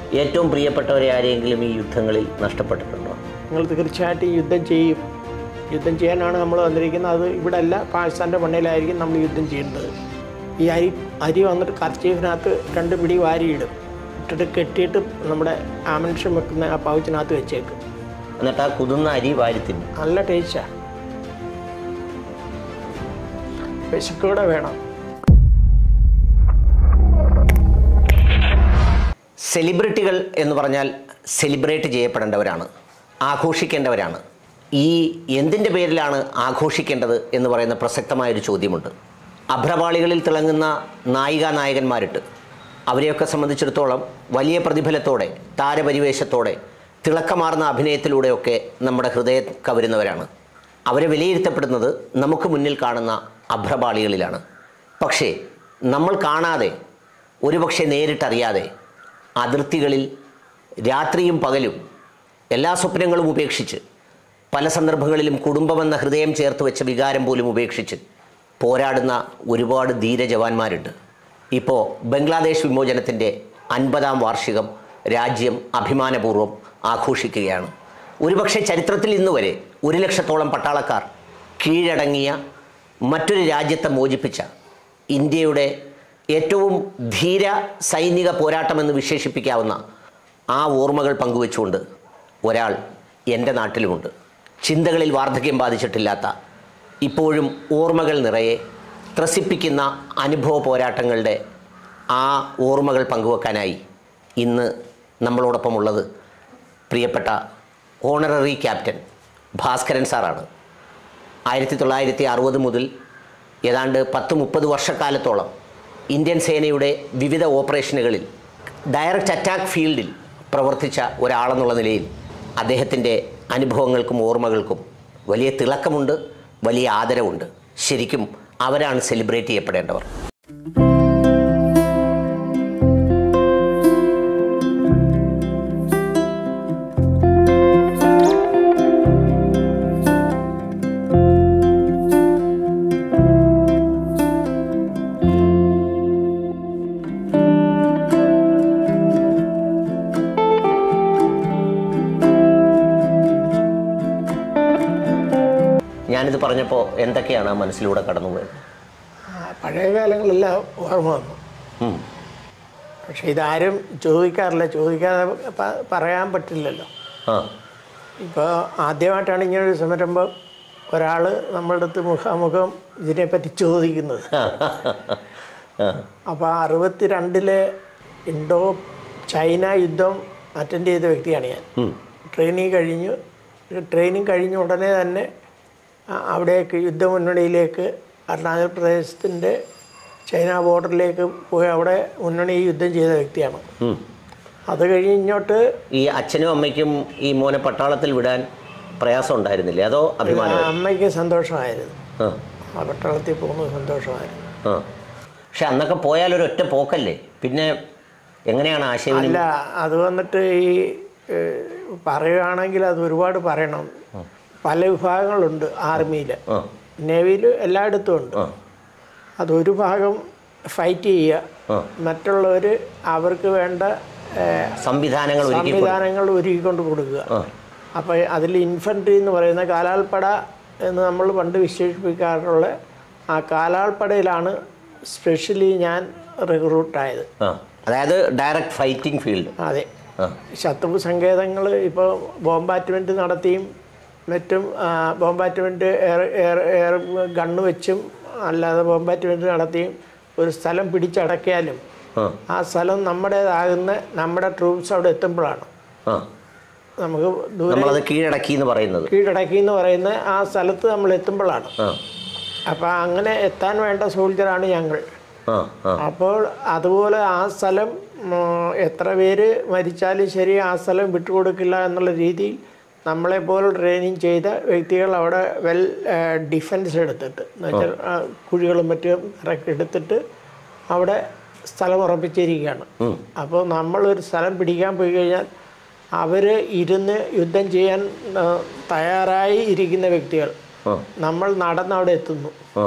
ഏറ്റവും പ്രിയപ്പെട്ടവരെ ആരെങ്കിലും ഈ യുദ്ധങ്ങളിൽ നഷ്ടപ്പെട്ടിട്ടുണ്ടോ നിങ്ങൾ തീർച്ചയായിട്ടും യുദ്ധം ചെയ്യും യുദ്ധം ചെയ്യാനാണ് നമ്മൾ വന്നിരിക്കുന്നത് അത് ഇവിടെ അല്ല പാകിസ്ഥാൻ്റെ മണ്ണിലായിരിക്കും നമ്മൾ യുദ്ധം ചെയ്യേണ്ടത് ഈ അരി അരി വന്നിട്ട് കർച്ചീഫിനകത്ത് രണ്ട് പിടി വാരിയിടും ഇട്ടിട്ട് കെട്ടിയിട്ട് നമ്മുടെ ആമൻഷൻ വെക്കുന്ന ആ പൗച്ചിനകത്ത് വെച്ചേക്കും എന്നിട്ട് ആ കുതിർന്ന അരി വാരി തിന്നും നല്ല ടേസ്റ്റാ വിശക്കൂടെ വേണം സെലിബ്രിറ്റികൾ എന്ന് പറഞ്ഞാൽ സെലിബ്രേറ്റ് ചെയ്യപ്പെടേണ്ടവരാണ് ആഘോഷിക്കേണ്ടവരാണ് ഈ എന്തിൻ്റെ പേരിലാണ് ആഘോഷിക്കേണ്ടത് എന്ന് പറയുന്ന പ്രസക്തമായൊരു ചോദ്യമുണ്ട് അഭ്രപാളികളിൽ തിളങ്ങുന്ന നായിക നായകന്മാരിട്ട് അവരെയൊക്കെ സംബന്ധിച്ചിടത്തോളം വലിയ പ്രതിഫലത്തോടെ താരപരിവേശത്തോടെ തിളക്കമാർന്ന അഭിനയത്തിലൂടെയൊക്കെ നമ്മുടെ ഹൃദയം കവരുന്നവരാണ് അവരെ വിലയിരുത്തപ്പെടുന്നത് നമുക്ക് മുന്നിൽ കാണുന്ന അഭ്രപാളികളിലാണ് പക്ഷേ നമ്മൾ കാണാതെ ഒരുപക്ഷെ നേരിട്ടറിയാതെ അതിർത്തികളിൽ രാത്രിയും പകലും എല്ലാ സ്വപ്നങ്ങളും ഉപേക്ഷിച്ച് പല സന്ദർഭങ്ങളിലും കുടുംബമെന്ന ഹൃദയം ചേർത്ത് വെച്ച വികാരം പോലും ഉപേക്ഷിച്ച് പോരാടുന്ന ഒരുപാട് ധീര ജവാന്മാരുണ്ട് ഇപ്പോൾ ബംഗ്ലാദേശ് വിമോചനത്തിൻ്റെ അൻപതാം വാർഷികം രാജ്യം അഭിമാനപൂർവ്വം ആഘോഷിക്കുകയാണ് ഒരുപക്ഷെ ചരിത്രത്തിൽ ഇന്ന് വരെ ഒരു ലക്ഷത്തോളം പട്ടാളക്കാർ കീഴടങ്ങിയ മറ്റൊരു രാജ്യത്തെ മോചിപ്പിച്ച ഇന്ത്യയുടെ ഏറ്റവും ധീര സൈനിക പോരാട്ടമെന്ന് വിശേഷിപ്പിക്കാവുന്ന ആ ഓർമ്മകൾ പങ്കുവെച്ചുകൊണ്ട് ഒരാൾ എൻ്റെ നാട്ടിലുമുണ്ട് ചിന്തകളിൽ വാർദ്ധക്യം ബാധിച്ചിട്ടില്ലാത്ത ഇപ്പോഴും ഓർമ്മകൾ നിറയെ ത്രസിപ്പിക്കുന്ന അനുഭവ പോരാട്ടങ്ങളുടെ ആ ഓർമ്മകൾ പങ്കുവെക്കാനായി ഇന്ന് നമ്മളോടൊപ്പമുള്ളത് പ്രിയപ്പെട്ട ഓണററി ക്യാപ്റ്റൻ ഭാസ്കരൻ സാറാണ് ആയിരത്തി തൊള്ളായിരത്തി അറുപത് മുതൽ ഏതാണ്ട് പത്ത് മുപ്പത് വർഷക്കാലത്തോളം ഇന്ത്യൻ സേനയുടെ വിവിധ ഓപ്പറേഷനുകളിൽ ഡയറക്റ്റ് അറ്റാക്ക് ഫീൽഡിൽ പ്രവർത്തിച്ച ഒരാളെന്നുള്ള നിലയിൽ അദ്ദേഹത്തിൻ്റെ അനുഭവങ്ങൾക്കും ഓർമ്മകൾക്കും വലിയ തിളക്കമുണ്ട് വലിയ ആദരവുണ്ട് ശരിക്കും അവരാണ് സെലിബ്രേറ്റ് ചെയ്യപ്പെടേണ്ടവർ ഞാനിത് പറഞ്ഞപ്പോൾ എന്തൊക്കെയാണ് ആ മനസ്സിലൂടെ കടന്നുപോയത് ആ, പഴയ കാലങ്ങളെല്ലാം ഓർമ്മ വന്നു ഉം. പക്ഷെ ഇതാരും ചോദിക്കാറില്ല ചോദിക്കാതെ പ- പറയാൻ പറ്റില്ലല്ലോ ആ ഇപ്പോൾ ആദ്യമായിട്ടാണ് ഇങ്ങനൊരു സംരംഭം ഒരാൾ നമ്മളുടെ അടുത്ത് മുഖാമുഖം ഇതിനെപ്പറ്റി ചോദിക്കുന്നത് ആ. അപ്പോൾ അറുപത്തി രണ്ടിലെ ഇൻഡോ ചൈന യുദ്ധം അറ്റൻഡ് ചെയ്ത വ്യക്തിയാണ് ഞാൻ ഉം. ട്രെയിനിങ് കഴിഞ്ഞു ട്രെയിനിങ് കഴിഞ്ഞ ഉടനെ തന്നെ ആ, അവിടേക്ക് യുദ്ധമുന്നണിയിലേക്ക് അരുണാചൽ പ്രദേശത്തിൻ്റെ ചൈന ബോർഡറിലേക്ക് പോയി അവിടെ മുന്നണി യുദ്ധം ചെയ്ത വ്യക്തിയാണ് ഉം. അത് കഴിഞ്ഞ് ഇങ്ങോട്ട് ഈ അച്ഛനും അമ്മയ്ക്കും ഈ മോനെ പട്ടാളത്തിൽ വിടാൻ പ്രയാസം ഉണ്ടായിരുന്നില്ലേ അതോ അഭിമാനം അമ്മയ്ക്ക് സന്തോഷമായിരുന്നു ആ ആ പട്ടാളത്തിൽ പോകുന്നത് സന്തോഷമായിരുന്നു ആ പക്ഷെ അന്നൊക്കെ പോയാൽ ഒരു ഒറ്റ പോക്കല്ലേ പിന്നെ എങ്ങനെയാണ് ആശയവിനിമയം അല്ല അത് വന്നിട്ട് ഈ ഏഹ്, പറയുകയാണെങ്കിൽ അത് ഒരുപാട് പറയണം പല വിഭാഗങ്ങളുണ്ട് ആർമിയിൽ ആ നേവിയിൽ എല്ലായിടത്തും ഉണ്ട് ആ അതൊരു ഭാഗം ഫൈറ്റ് ചെയ്യുക ആ മറ്റുള്ളവർ അവർക്ക് വേണ്ട ഏഹ്, സംവിധാനങ്ങൾ ഒരുക്കി കൊടു- സംവിധാനങ്ങൾ ഒരുക്കിക്കൊണ്ട് കൊടുക്കുക ആ അപ്പോൾ അതിൽ ഇൻഫൻട്രി എന്ന് പറയുന്ന കാലാൾപ്പട എന്ന് നമ്മൾ പണ്ട് വിശേഷിപ്പിക്കാറുള്ള ആ കാലാൾപ്പടയിലാണ് സ്പെഷ്യലി ഞാൻ റിക്രൂട്ടായത് ആ അതായത് ഡയറക്റ്റ് ഫൈറ്റിംഗ് ഫീൽഡ് അതെ ആ ശത്രു സങ്കേതങ്ങൾ ഇപ്പോൾ ബോംബാറ്റ്മെൻറ്റ് നടത്തിയും മറ്റും ആ, bombardment air air air gun വെച്ചും അല്ലാതെ ബോംബാറ്റ്മെൻറ്റ് നടത്തിയും ഒരു സ്ഥലം പിടിച്ചടക്കിയാലും ആ ആ സ്ഥലം നമ്മുടേതാകുന്ന നമ്മുടെ ട്രൂപ്സ് അവിടെ എത്തുമ്പോഴാണ് ആ നമുക്ക് ദൂരെ നമ്മളത് കീഴടക്കി എന്ന് പറയുന്നത് കീഴടക്കി എന്ന് പറയുന്ന ആ സ്ഥലത്ത് നമ്മൾ എത്തുമ്പോഴാണ് ആ അപ്പോൾ അങ്ങനെ എത്താൻ വേണ്ട സോൾജറാണ് ഞങ്ങൾ ആ ആ അപ്പോൾ അതുപോലെ ആ സ്ഥലം ഉം, എത്ര പേര് മരിച്ചാലും ശരി ആ സ്ഥലം വിട്ടുകൊടുക്കില്ല എന്നുള്ള രീതിയിൽ നമ്മളെപ്പോലെ ട്രെയിനിങ് ചെയ്ത വ്യക്തികൾ അവിടെ വെൽ ഡിഫൻസ് എടുത്തിട്ട് എന്ന് വെച്ചാൽ ആ, കുഴികളും മറ്റും കറക്റ്റ് എടുത്തിട്ട് അവിടെ സ്ഥലം ഉറപ്പിച്ചിരിക്കുകയാണ് ഉം. അപ്പോൾ നമ്മളൊരു സ്ഥലം പിടിക്കാൻ പോയി കഴിഞ്ഞാൽ അവർ ഇരുന്ന് യുദ്ധം ചെയ്യാൻ ആ, തയ്യാറായി ഇരിക്കുന്ന വ്യക്തികൾ ആ നമ്മൾ നടന്ന് അവിടെ എത്തുന്നു ആ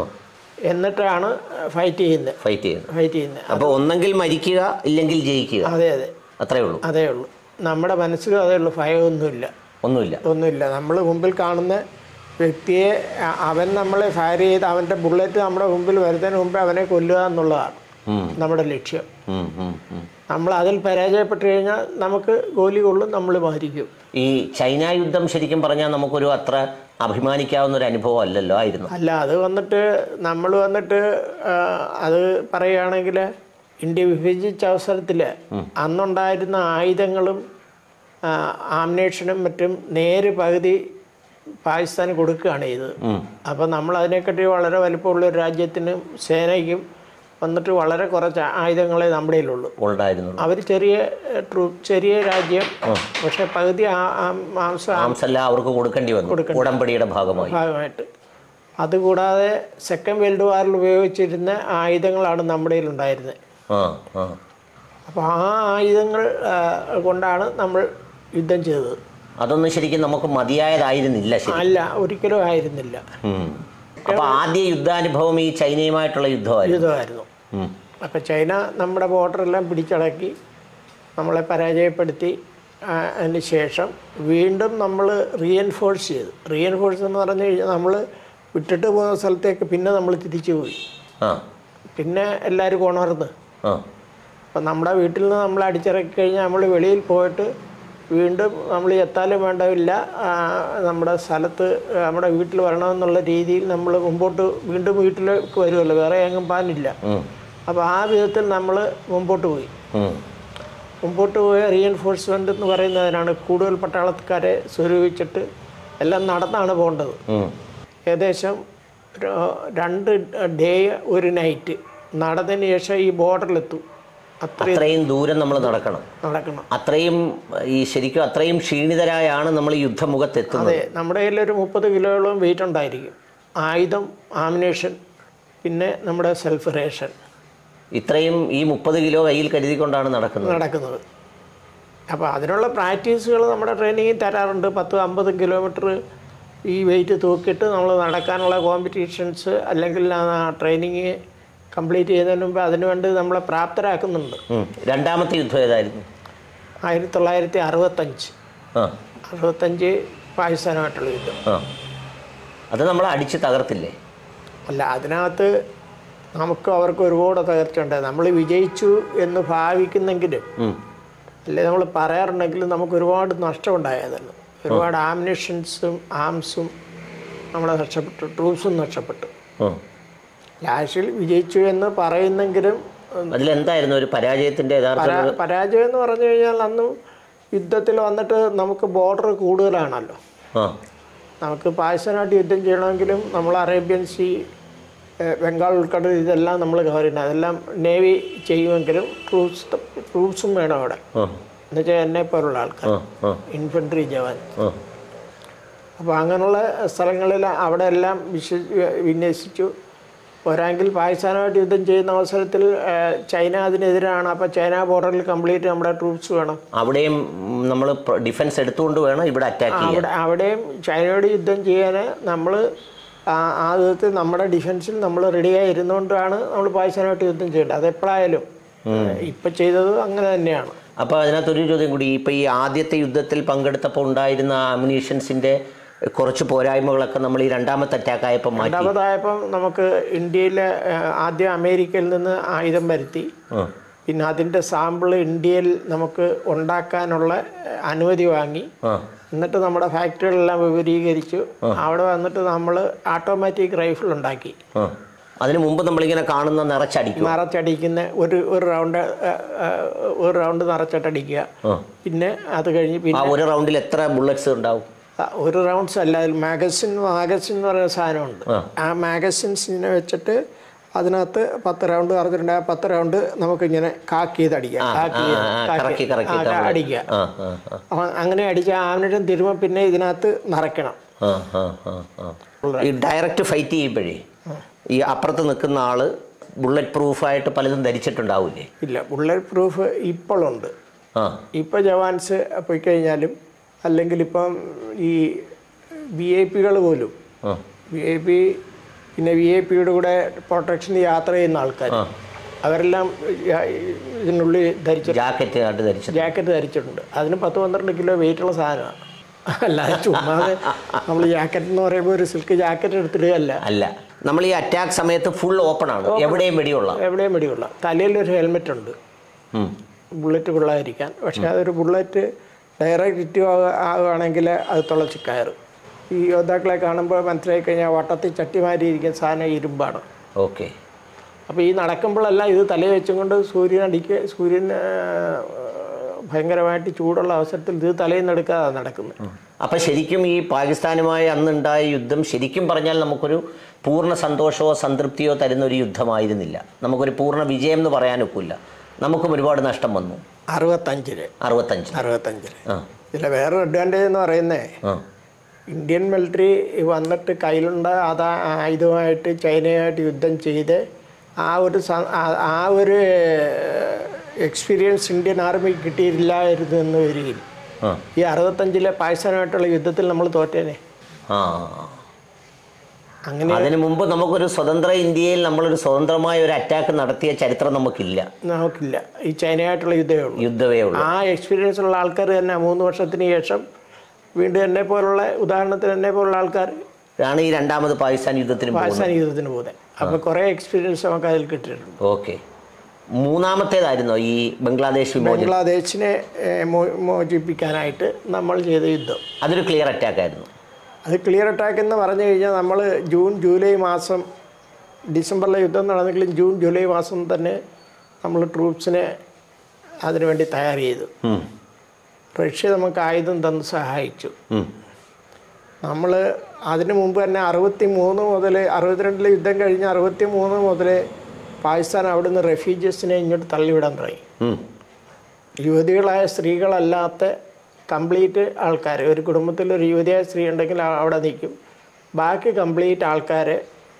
എന്നിട്ടാണ് ഫൈറ്റ് ചെയ്യുന്നത് ഫൈറ്റ് ചെയ്യുന്നത് ഫൈറ്റ് ചെയ്യുന്നത് അപ്പോൾ ഒന്നെങ്കിൽ മരിക്കുക ഇല്ലെങ്കിൽ ജയിക്കുക അതെ അതെ അത്രേ ഉള്ളൂ അതേ ഉള്ളൂ നമ്മുടെ മനസ്സിലും അതേ ഉള്ളൂ ഭയമൊന്നുമില്ല ഒന്നുമില്ല ഒന്നുമില്ല നമ്മൾ മുമ്പിൽ കാണുന്ന വ്യക്തിയെ അ- അവൻ നമ്മളെ ഫയർ ചെയ്ത് അവൻ്റെ ബുള്ളറ്റ് നമ്മുടെ മുമ്പിൽ വരുന്നതിന് മുമ്പ് അവനെ കൊല്ലുക എന്നുള്ളതാണ് ഉം, നമ്മുടെ ലക്ഷ്യം ഉം, ഉം, ഉം. നമ്മൾ അതിൽ പരാജയപ്പെട്ട് കഴിഞ്ഞാൽ നമുക്ക് ഗോലി കൊള്ളും നമ്മൾ മരിക്കും ഈ ചൈന യുദ്ധം ശരിക്കും പറഞ്ഞാൽ നമുക്കൊരു അത്ര അഭിമാനിക്കാവുന്ന ഒരു അനുഭവം അല്ലല്ലോ ആയിരുന്നു അല്ല അത് വന്നിട്ട് നമ്മൾ വന്നിട്ട് ആ, അത് പറയുകയാണെങ്കിൽ ഇന്ത്യ വിഭജിച്ച അവസരത്തിൽ അന്നുണ്ടായിരുന്ന ആയുധങ്ങളും ആ, ആംനേഷനും മറ്റും നേര് പകുതി പാകിസ്ഥാന് കൊടുക്കുകയാണ് ചെയ്തത് ഉം. അപ്പോൾ നമ്മൾ അതിനെക്കാട്ടി വളരെ വലിപ്പമുള്ള ഒരു രാജ്യത്തിനും സേനയ്ക്കും വന്നിട്ട് വളരെ കുറച്ച് ആയുധങ്ങളെ നമ്മുടെ കയ്യിലുള്ളൂ ഉണ്ടായിരുന്നുള്ളൂ അവർ ചെറിയ ട്രൂ ചെറിയ രാജ്യം പക്ഷെ പകുതി ആ- ആ- മാംസം ആംസ് എല്ലാം അവർക്ക് കൊടുക്കേണ്ടി വന്നു ഉടമ്പടിയുടെ ഭാഗമായി ഭാഗമായിട്ട് അതുകൂടാതെ സെക്കൻഡ് വേൾഡ് വാറിൽ ഉപയോഗിച്ചിരുന്ന ആയുധങ്ങളാണ് നമ്മുടെ കയ്യിലുണ്ടായിരുന്നത് ആ ആ അപ്പോൾ ആ ആയുധങ്ങൾ ആ, കൊണ്ടാണ് നമ്മൾ യുദ്ധം ചെയ്തത് അതൊന്നും ശരിക്കും നമുക്ക് മതിയായതായിരുന്നില്ല ശരി അല്ല ഒരിക്കലും ആയിരുന്നില്ല ഉം. അപ്പൊ ആദ്യ യുദ്ധാനുഭവം ഈ ചൈനയുമായിട്ടുള്ള യുദ്ധമായിരുന്നു യുദ്ധമായിരുന്നു ഉം. അപ്പോൾ ചൈന നമ്മുടെ ബോർഡറെല്ലാം പിടിച്ചടക്കി നമ്മളെ പരാജയപ്പെടുത്തി ആ, അതിന് ശേഷം വീണ്ടും നമ്മൾ റീഎൻഫോഴ്സ് ചെയ്തു റീഎൻഫോഴ്സ് എന്ന് പറഞ്ഞു കഴിഞ്ഞാൽ നമ്മൾ വിട്ടിട്ട് പോകുന്ന സ്ഥലത്തേക്ക് പിന്നെ നമ്മൾ തിരിച്ചു പോയി ആ പിന്നെ എല്ലാവരും ഉണർന്ന് ആ അപ്പം നമ്മുടെ വീട്ടിൽ നിന്ന് നമ്മൾ അടിച്ചിറക്കി കഴിഞ്ഞാൽ നമ്മൾ വെളിയിൽ പോയിട്ട് വീണ്ടും നമ്മൾ എത്താലും വേണ്ടവില്ല ആ, നമ്മുടെ സ്ഥലത്ത് നമ്മുടെ വീട്ടിൽ വരണമെന്നുള്ള രീതിയിൽ നമ്മൾ മുമ്പോട്ട് വീണ്ടും വീട്ടിലേക്ക് വരുമല്ലോ വേറെ എങ്ങും പാനില്ല ഉം. അപ്പോൾ ആ വിധത്തിൽ നമ്മൾ മുമ്പോട്ട് പോയി ഉം. മുമ്പോട്ട് പോയ റീഎൻഫോഴ്സ്മെൻ്റ് എന്ന് പറയുന്നതിനാണ് കൂടുതൽ പട്ടാളക്കാരെ സ്വരൂപിച്ചിട്ട് എല്ലാം നടന്നാണ് പോകേണ്ടത് ഉം. ഏകദേശം ഒരു രണ്ട് ഡേ ഒരു നൈറ്റ് നടന്നതിന് ശേഷം ഈ ബോർഡറിലെത്തും അത്രയും അത്രയും ദൂരം നമ്മൾ നടക്കണം നടക്കണം അത്രയും ഈ ശരിക്കും അത്രയും ക്ഷീണിതരായാണ് നമ്മൾ ഈ യുദ്ധമുഖത്തെത്തുന്നത് അതെ നമ്മുടെ കയ്യിൽ ഒരു മുപ്പത് കിലോയോളം വെയിറ്റ് ഉണ്ടായിരിക്കും ആയുധം ആമിനേഷൻ പിന്നെ നമ്മുടെ സെൽഫ് റേഷൻ ഇത്രയും ഈ മുപ്പത് കിലോ കയ്യിൽ കരുതിക്കൊണ്ടാണ് നടക്കുന്നത് നടക്കുന്നത് അപ്പോൾ അതിനുള്ള പ്രാക്ടീസുകൾ നമ്മുടെ ട്രെയിനിങ്ങിൽ തരാറുണ്ട് പത്ത് അമ്പത് കിലോമീറ്റർ ഈ വെയിറ്റ് തൂക്കിയിട്ട് നമ്മൾ നടക്കാനുള്ള കോമ്പറ്റീഷൻസ് അല്ലെങ്കിൽ ട്രെയിനിങ് കംപ്ലീറ്റ് ചെയ്യുന്നതിന് മുമ്പ് അതിനുവേണ്ടി നമ്മളെ പ്രാപ്തരാക്കുന്നുണ്ട് ഉം. രണ്ടാമത്തെ യുദ്ധം ഏതായിരുന്നു ആയിരത്തി തൊള്ളായിരത്തി അറുപത്തഞ്ച് ആ അറുപത്തഞ്ച് പാകിസ്ഥാനുമായിട്ടുള്ള യുദ്ധം ആ അത് നമ്മൾ അടിച്ച് തകർത്തില്ലേ അല്ല അതിനകത്ത് നമുക്ക് അവർക്ക് ഒരുപാട് തകർച്ച ഉണ്ടായി നമ്മൾ വിജയിച്ചു എന്ന് ഭാവിക്കുന്നെങ്കിലും ഉം. അല്ലെ നമ്മൾ പറയാറുണ്ടെങ്കിലും നമുക്ക് ഒരുപാട് നഷ്ടമുണ്ടായതാണ് ഒരുപാട് ആംനിഷൻസും ആംസും നമ്മളെ നഷ്ടപ്പെട്ടു ട്രൂപ്സും നഷ്ടപ്പെട്ടു ഉം. ലാസ്റ്റിൽ വിജയിച്ചു എന്ന് പറയുന്നെങ്കിലും ഉം, അതിലെന്തായിരുന്നു ഒരു പരാജയത്തിന്റെ യഥാർത്ഥ പരാ- പരാജയം എന്ന് പറഞ്ഞു കഴിഞ്ഞാൽ അന്നും യുദ്ധത്തിൽ വന്നിട്ട് നമുക്ക് ബോർഡർ കൂടുതലാണല്ലോ ആ നമുക്ക് പാകിസ്ഥാനായിട്ട് യുദ്ധം ചെയ്യണമെങ്കിലും നമ്മൾ അറേബ്യൻ സീ ഏഹ്, ബംഗാൾ ഉൾക്കടൽ ഇതെല്ലാം നമ്മൾ കവർ ചെയ്യണം അതെല്ലാം നേവി ചെയ്യുമെങ്കിലും ട്രൂപ്സ് ട്രൂപ്സും വേണം അവിടെ ആ എന്നുവെച്ചാൽ എന്നെ പോലുള്ള ആൾക്കാർ ആ ആ ഇൻഫൻട്രി ജവാൻ ആ അപ്പോൾ അങ്ങനെയുള്ള സ്ഥലങ്ങളിൽ അവിടെ എല്ലാം വിശ്വ വിന്യസിച്ചു പോരാങ്കിൽ പാകിസ്ഥാനുമായിട്ട് യുദ്ധം ചെയ്യുന്ന അവസരത്തിൽ ഏഹ്, ചൈന അതിനെതിരാണ് അപ്പോൾ ചൈന ബോർഡറിൽ കംപ്ലീറ്റ് നമ്മുടെ ട്രൂപ്സ് വേണം അവിടെയും നമ്മൾ ഡിഫൻസ് എടുത്തുകൊണ്ട് വേണം ഇവിടെ അറ്റാക്ക് ചെയ്യാൻ അവിടെ അവിടെയും ചൈനയോട് യുദ്ധം ചെയ്യാൻ നമ്മൾ ആ വിധത്തിൽ നമ്മുടെ ഡിഫൻസിൽ നമ്മൾ റെഡിയായി ഇരുന്നുകൊണ്ടാണ് നമ്മൾ പാകിസ്ഥാനുമായിട്ട് യുദ്ധം ചെയ്യേണ്ടത് അതെപ്പോഴായാലും ഇപ്പം ചെയ്തത് അങ്ങനെ തന്നെയാണ് അപ്പോൾ അതിനകത്തൊരു ചോദ്യം കൂടി ഇപ്പോൾ ഈ ആദ്യത്തെ യുദ്ധത്തിൽ പങ്കെടുത്തപ്പോൾ ഉണ്ടായിരുന്ന അമ്യൂണീഷൻസിൻ്റെ കുറച്ച് പോരായ്മകളൊക്കെ നമ്മൾ ഈ രണ്ടാമത്തെ അറ്റാക്ക് ആയപ്പോൾ മാറ്റി രണ്ടാമതായപ്പം നമുക്ക് ഇന്ത്യയിലെ ഏഹ്, ആദ്യം അമേരിക്കയിൽ നിന്ന് ആയുധം വരുത്തി ആ പിന്നെ അതിൻ്റെ സാമ്പിൾ ഇന്ത്യയിൽ നമുക്ക് ഉണ്ടാക്കാനുള്ള ഏഹ്, അനുമതി വാങ്ങി ആ എന്നിട്ട് നമ്മുടെ ഫാക്ടറികളെല്ലാം വിപുലീകരിച്ചു അവിടെ വന്നിട്ട് നമ്മൾ ഓട്ടോമാറ്റിക് റൈഫിൾ ഉണ്ടാക്കി ആ അതിന് മുമ്പ് നമ്മളിങ്ങനെ കാണുന്ന നിറച്ചടിക്കും നിറച്ചടിക്കുന്ന ഒരു ഒരു റൗണ്ട് ഏഹ്, ഏഹ്, ഒരു റൗണ്ട് നിറച്ചിട്ടടിക്കുക ആ പിന്നെ അത് കഴിഞ്ഞ് പിന്നെ ആ ഒരു റൗണ്ടിൽ എത്ര ബുള്ളറ്റ്സ് ഉണ്ടാവും ആ, ഒരു റൗണ്ട്സ് അല്ല അതിൽ മാഗസിൻ മാഗസിൻ എന്ന് പറയുന്ന സാധനമുണ്ട് ആ. ആ മാഗസിൻസിനെ വെച്ചിട്ട് അതിനകത്ത് പത്ത് റൗണ്ട് നിറച്ചിട്ടുണ്ട് ആ പത്ത് റൗണ്ട് നമുക്കിങ്ങനെ കാക്ക് ചെയ്ത് അടിക്കാം കാക്ക് ആ, ചെയ്ത് ആ, കാക്ക് കറക്കി കറക്കി ആ, നമ്മള്- അടിക്കുക ആ ആ ആ അപ്പം അങ്ങനെ അടിച്ച ആമിനും തിരുമ്പം പിന്നെ ഇതിനകത്ത് നിറയ്ക്കണം ആ, ആ, ആ, ആ. ഈ ഡയറക്റ്റ് ഫൈറ്റ് ചെയ്യുമ്പോഴേ ഈ അപ്പുറത്ത് നിൽക്കുന്ന ആള് ബുള്ളറ്റ് പ്രൂഫായിട്ട് പലതും ധരിച്ചിട്ടുണ്ടാവില്ലേ ഇല്ല ബുള്ളറ്റ് പ്രൂഫ് ഇപ്പോഴുണ്ട് ആ ഇപ്പോൾ ജവാൻസ് പോയി കഴിഞ്ഞാലും അല്ലെങ്കിൽ ഇപ്പം ഈ വി ഐ പികൾ പോലും ആ വി ഐ പി പിന്നെ വി ഐ പിയുടെ കൂടെ പ്രൊട്ടക്ഷൻ യാത്ര ചെയ്യുന്ന ആൾക്കാർ ആ അവരെല്ലാം യാ- ഇതിനുള്ളിൽ ധരിച്ച ജാക്കറ്റ് ആയിട്ട് ധരിച്ചത് ജാക്കറ്റ് ധരിച്ചിട്ടുണ്ട് അതിന് പത്ത് പന്ത്രണ്ട് കിലോ വെയിറ്റുള്ള സാധനമാണ് അല്ലാതെ ചുമ്മാതെ നമ്മൾ ജാക്കറ്റ് എന്ന് പറയുമ്പോൾ ഒരു സിൽക്ക് ജാക്കറ്റ് എടുത്തിടുകയല്ല അല്ല നമ്മൾ ഈ അറ്റാക്ക് സമയത്ത് ഫുൾ ഓപ്പൺ ആണ് എവിടെയും വെടിയുള്ള എവിടെയും വെടിയുള്ള തലയിൽ ഒരു ഹെൽമെറ്റ് ഉണ്ട് ഉം. ബുള്ളറ്റ് കൊള്ളാതിരിക്കാൻ പക്ഷേ അതൊരു ബുള്ളറ്റ് ഡയറക്റ്റ് ഹിറ്റ് ആവുകയാണെങ്കിൽ അത് തുളച്ച് കയറും ഈ യോദ്ധാക്കളെ കാണുമ്പോൾ മനസ്സിലായി കഴിഞ്ഞാൽ വട്ടത്തിൽ ചട്ടിമാരിയിരിക്കുന്ന സാധനം ഇരുമ്പാണ് ഓക്കെ അപ്പോൾ ഈ നടക്കുമ്പോഴെല്ലാം ഇത് തലയിൽ വെച്ചും കൊണ്ട് സൂര്യൻ അടിക്കുക സൂര്യൻ ആ, ഭയങ്കരമായിട്ട് ചൂടുള്ള അവസരത്തിൽ ഇത് തലയിൽ നിന്ന് എടുക്കാതെ നടക്കുന്നത് അപ്പൊ ശരിക്കും ഈ പാകിസ്ഥാനുമായി അന്നുണ്ടായ യുദ്ധം ശരിക്കും പറഞ്ഞാൽ നമുക്കൊരു പൂർണ്ണ സന്തോഷമോ സംതൃപ്തിയോ തരുന്ന ഒരു യുദ്ധമായിരുന്നില്ല നമുക്കൊരു പൂർണ്ണ വിജയം എന്ന് പറയാനൊക്കില്ല നമുക്കും ഒരുപാട് നഷ്ടം വന്നു അറുപത്തഞ്ചില് അറുപത്തഞ്ച് അറുപത്തഞ്ചില് ആ ഇതിലെ വേറൊരു അഡ്വാൻറ്റേജ് എന്ന് പറയുന്നത് ആ ഇന്ത്യൻ മിലിറ്ററി വന്നിട്ട് കയ്യിലുണ്ട അതാ ആയുധമായിട്ട് ചൈനയുമായിട്ട് യുദ്ധം ചെയ്ത് ആ ഒരു സ- ആ- ആ ഒരു എക്സ്പീരിയൻസ് ഇന്ത്യൻ ആർമിക്ക് കിട്ടിയില്ലായിരുന്നു എന്ന് വരികയും ആ ഈ അറുപത്തഞ്ചിലെ പാകിസ്ഥാനുമായിട്ടുള്ള യുദ്ധത്തിൽ നമ്മൾ തോറ്റേനെ ആ അങ്ങനെ അതിനു മുമ്പ് നമുക്കൊരു സ്വതന്ത്ര ഇന്ത്യയിൽ നമ്മളൊരു സ്വതന്ത്രമായ ഒരു അറ്റാക്ക് നടത്തിയ ചരിത്രം നമുക്കില്ല നമുക്കില്ല ഈ ചൈനയായിട്ടുള്ള യുദ്ധമേ ഉള്ളൂ യുദ്ധമേ ഉള്ളൂ ആ എക്സ്പീരിയൻസ് ഉള്ള ആൾക്കാർ തന്നെ മൂന്ന് വർഷത്തിന് ശേഷം വീണ്ടും എന്നെ പോലുള്ള ഉദാഹരണത്തിന് എന്നെ പോലുള്ള ആൾക്കാർ ആണ് ഈ രണ്ടാമത് പാകിസ്ഥാൻ യുദ്ധത്തിന് പോകുന്നത് പാകിസ്ഥാൻ യുദ്ധത്തിന് പോകുന്നത് അപ്പോൾ കുറേ എക്സ്പീരിയൻസ് നമുക്ക് അതിൽ കിട്ടിയിട്ടുണ്ട് ഓക്കെ മൂന്നാമത്തേതായിരുന്നോ ഈ ബംഗ്ലാദേശ് വിമോചനം ബംഗ്ലാദേശിനെ ഏഹ്, മോ- മോചിപ്പിക്കാനായിട്ട് നമ്മൾ ചെയ്ത യുദ്ധം അതൊരു ക്ലിയർ അറ്റാക്ക് ആയിരുന്നു അത് ക്ലിയർ അറ്റാക്ക് എന്ന് പറഞ്ഞു കഴിഞ്ഞാൽ നമ്മൾ ജൂൺ ജൂലൈ മാസം ഡിസംബറിലെ യുദ്ധം നടന്നെങ്കിലും ജൂൺ ജൂലൈ മാസം തന്നെ നമ്മൾ ട്രൂപ്സിനെ അതിനുവേണ്ടി തയ്യാർ ചെയ്തു ഉം. റഷ്യ നമുക്ക് ആയുധം തന്ന് സഹായിച്ചു ഉം. നമ്മൾ അതിനു മുമ്പ് തന്നെ അറുപത്തി മൂന്ന് മുതൽ അറുപത്തിരണ്ടിൽ യുദ്ധം കഴിഞ്ഞ് അറുപത്തി മൂന്ന് മുതൽ പാകിസ്ഥാൻ അവിടുന്ന് റെഫ്യൂജീസിനെ ഇങ്ങോട്ട് തള്ളിവിടാൻ തുടങ്ങി ഉം. യുവതികളായ സ്ത്രീകളല്ലാത്ത കംപ്ലീറ്റ് ആൾക്കാർ ഒരു കുടുംബത്തിൽ ഒരു യുവതിയായ സ്ത്രീ ഉണ്ടെങ്കിൽ ആ- അവിടെ നിൽക്കും ബാക്കി കംപ്ലീറ്റ് ആൾക്കാരെ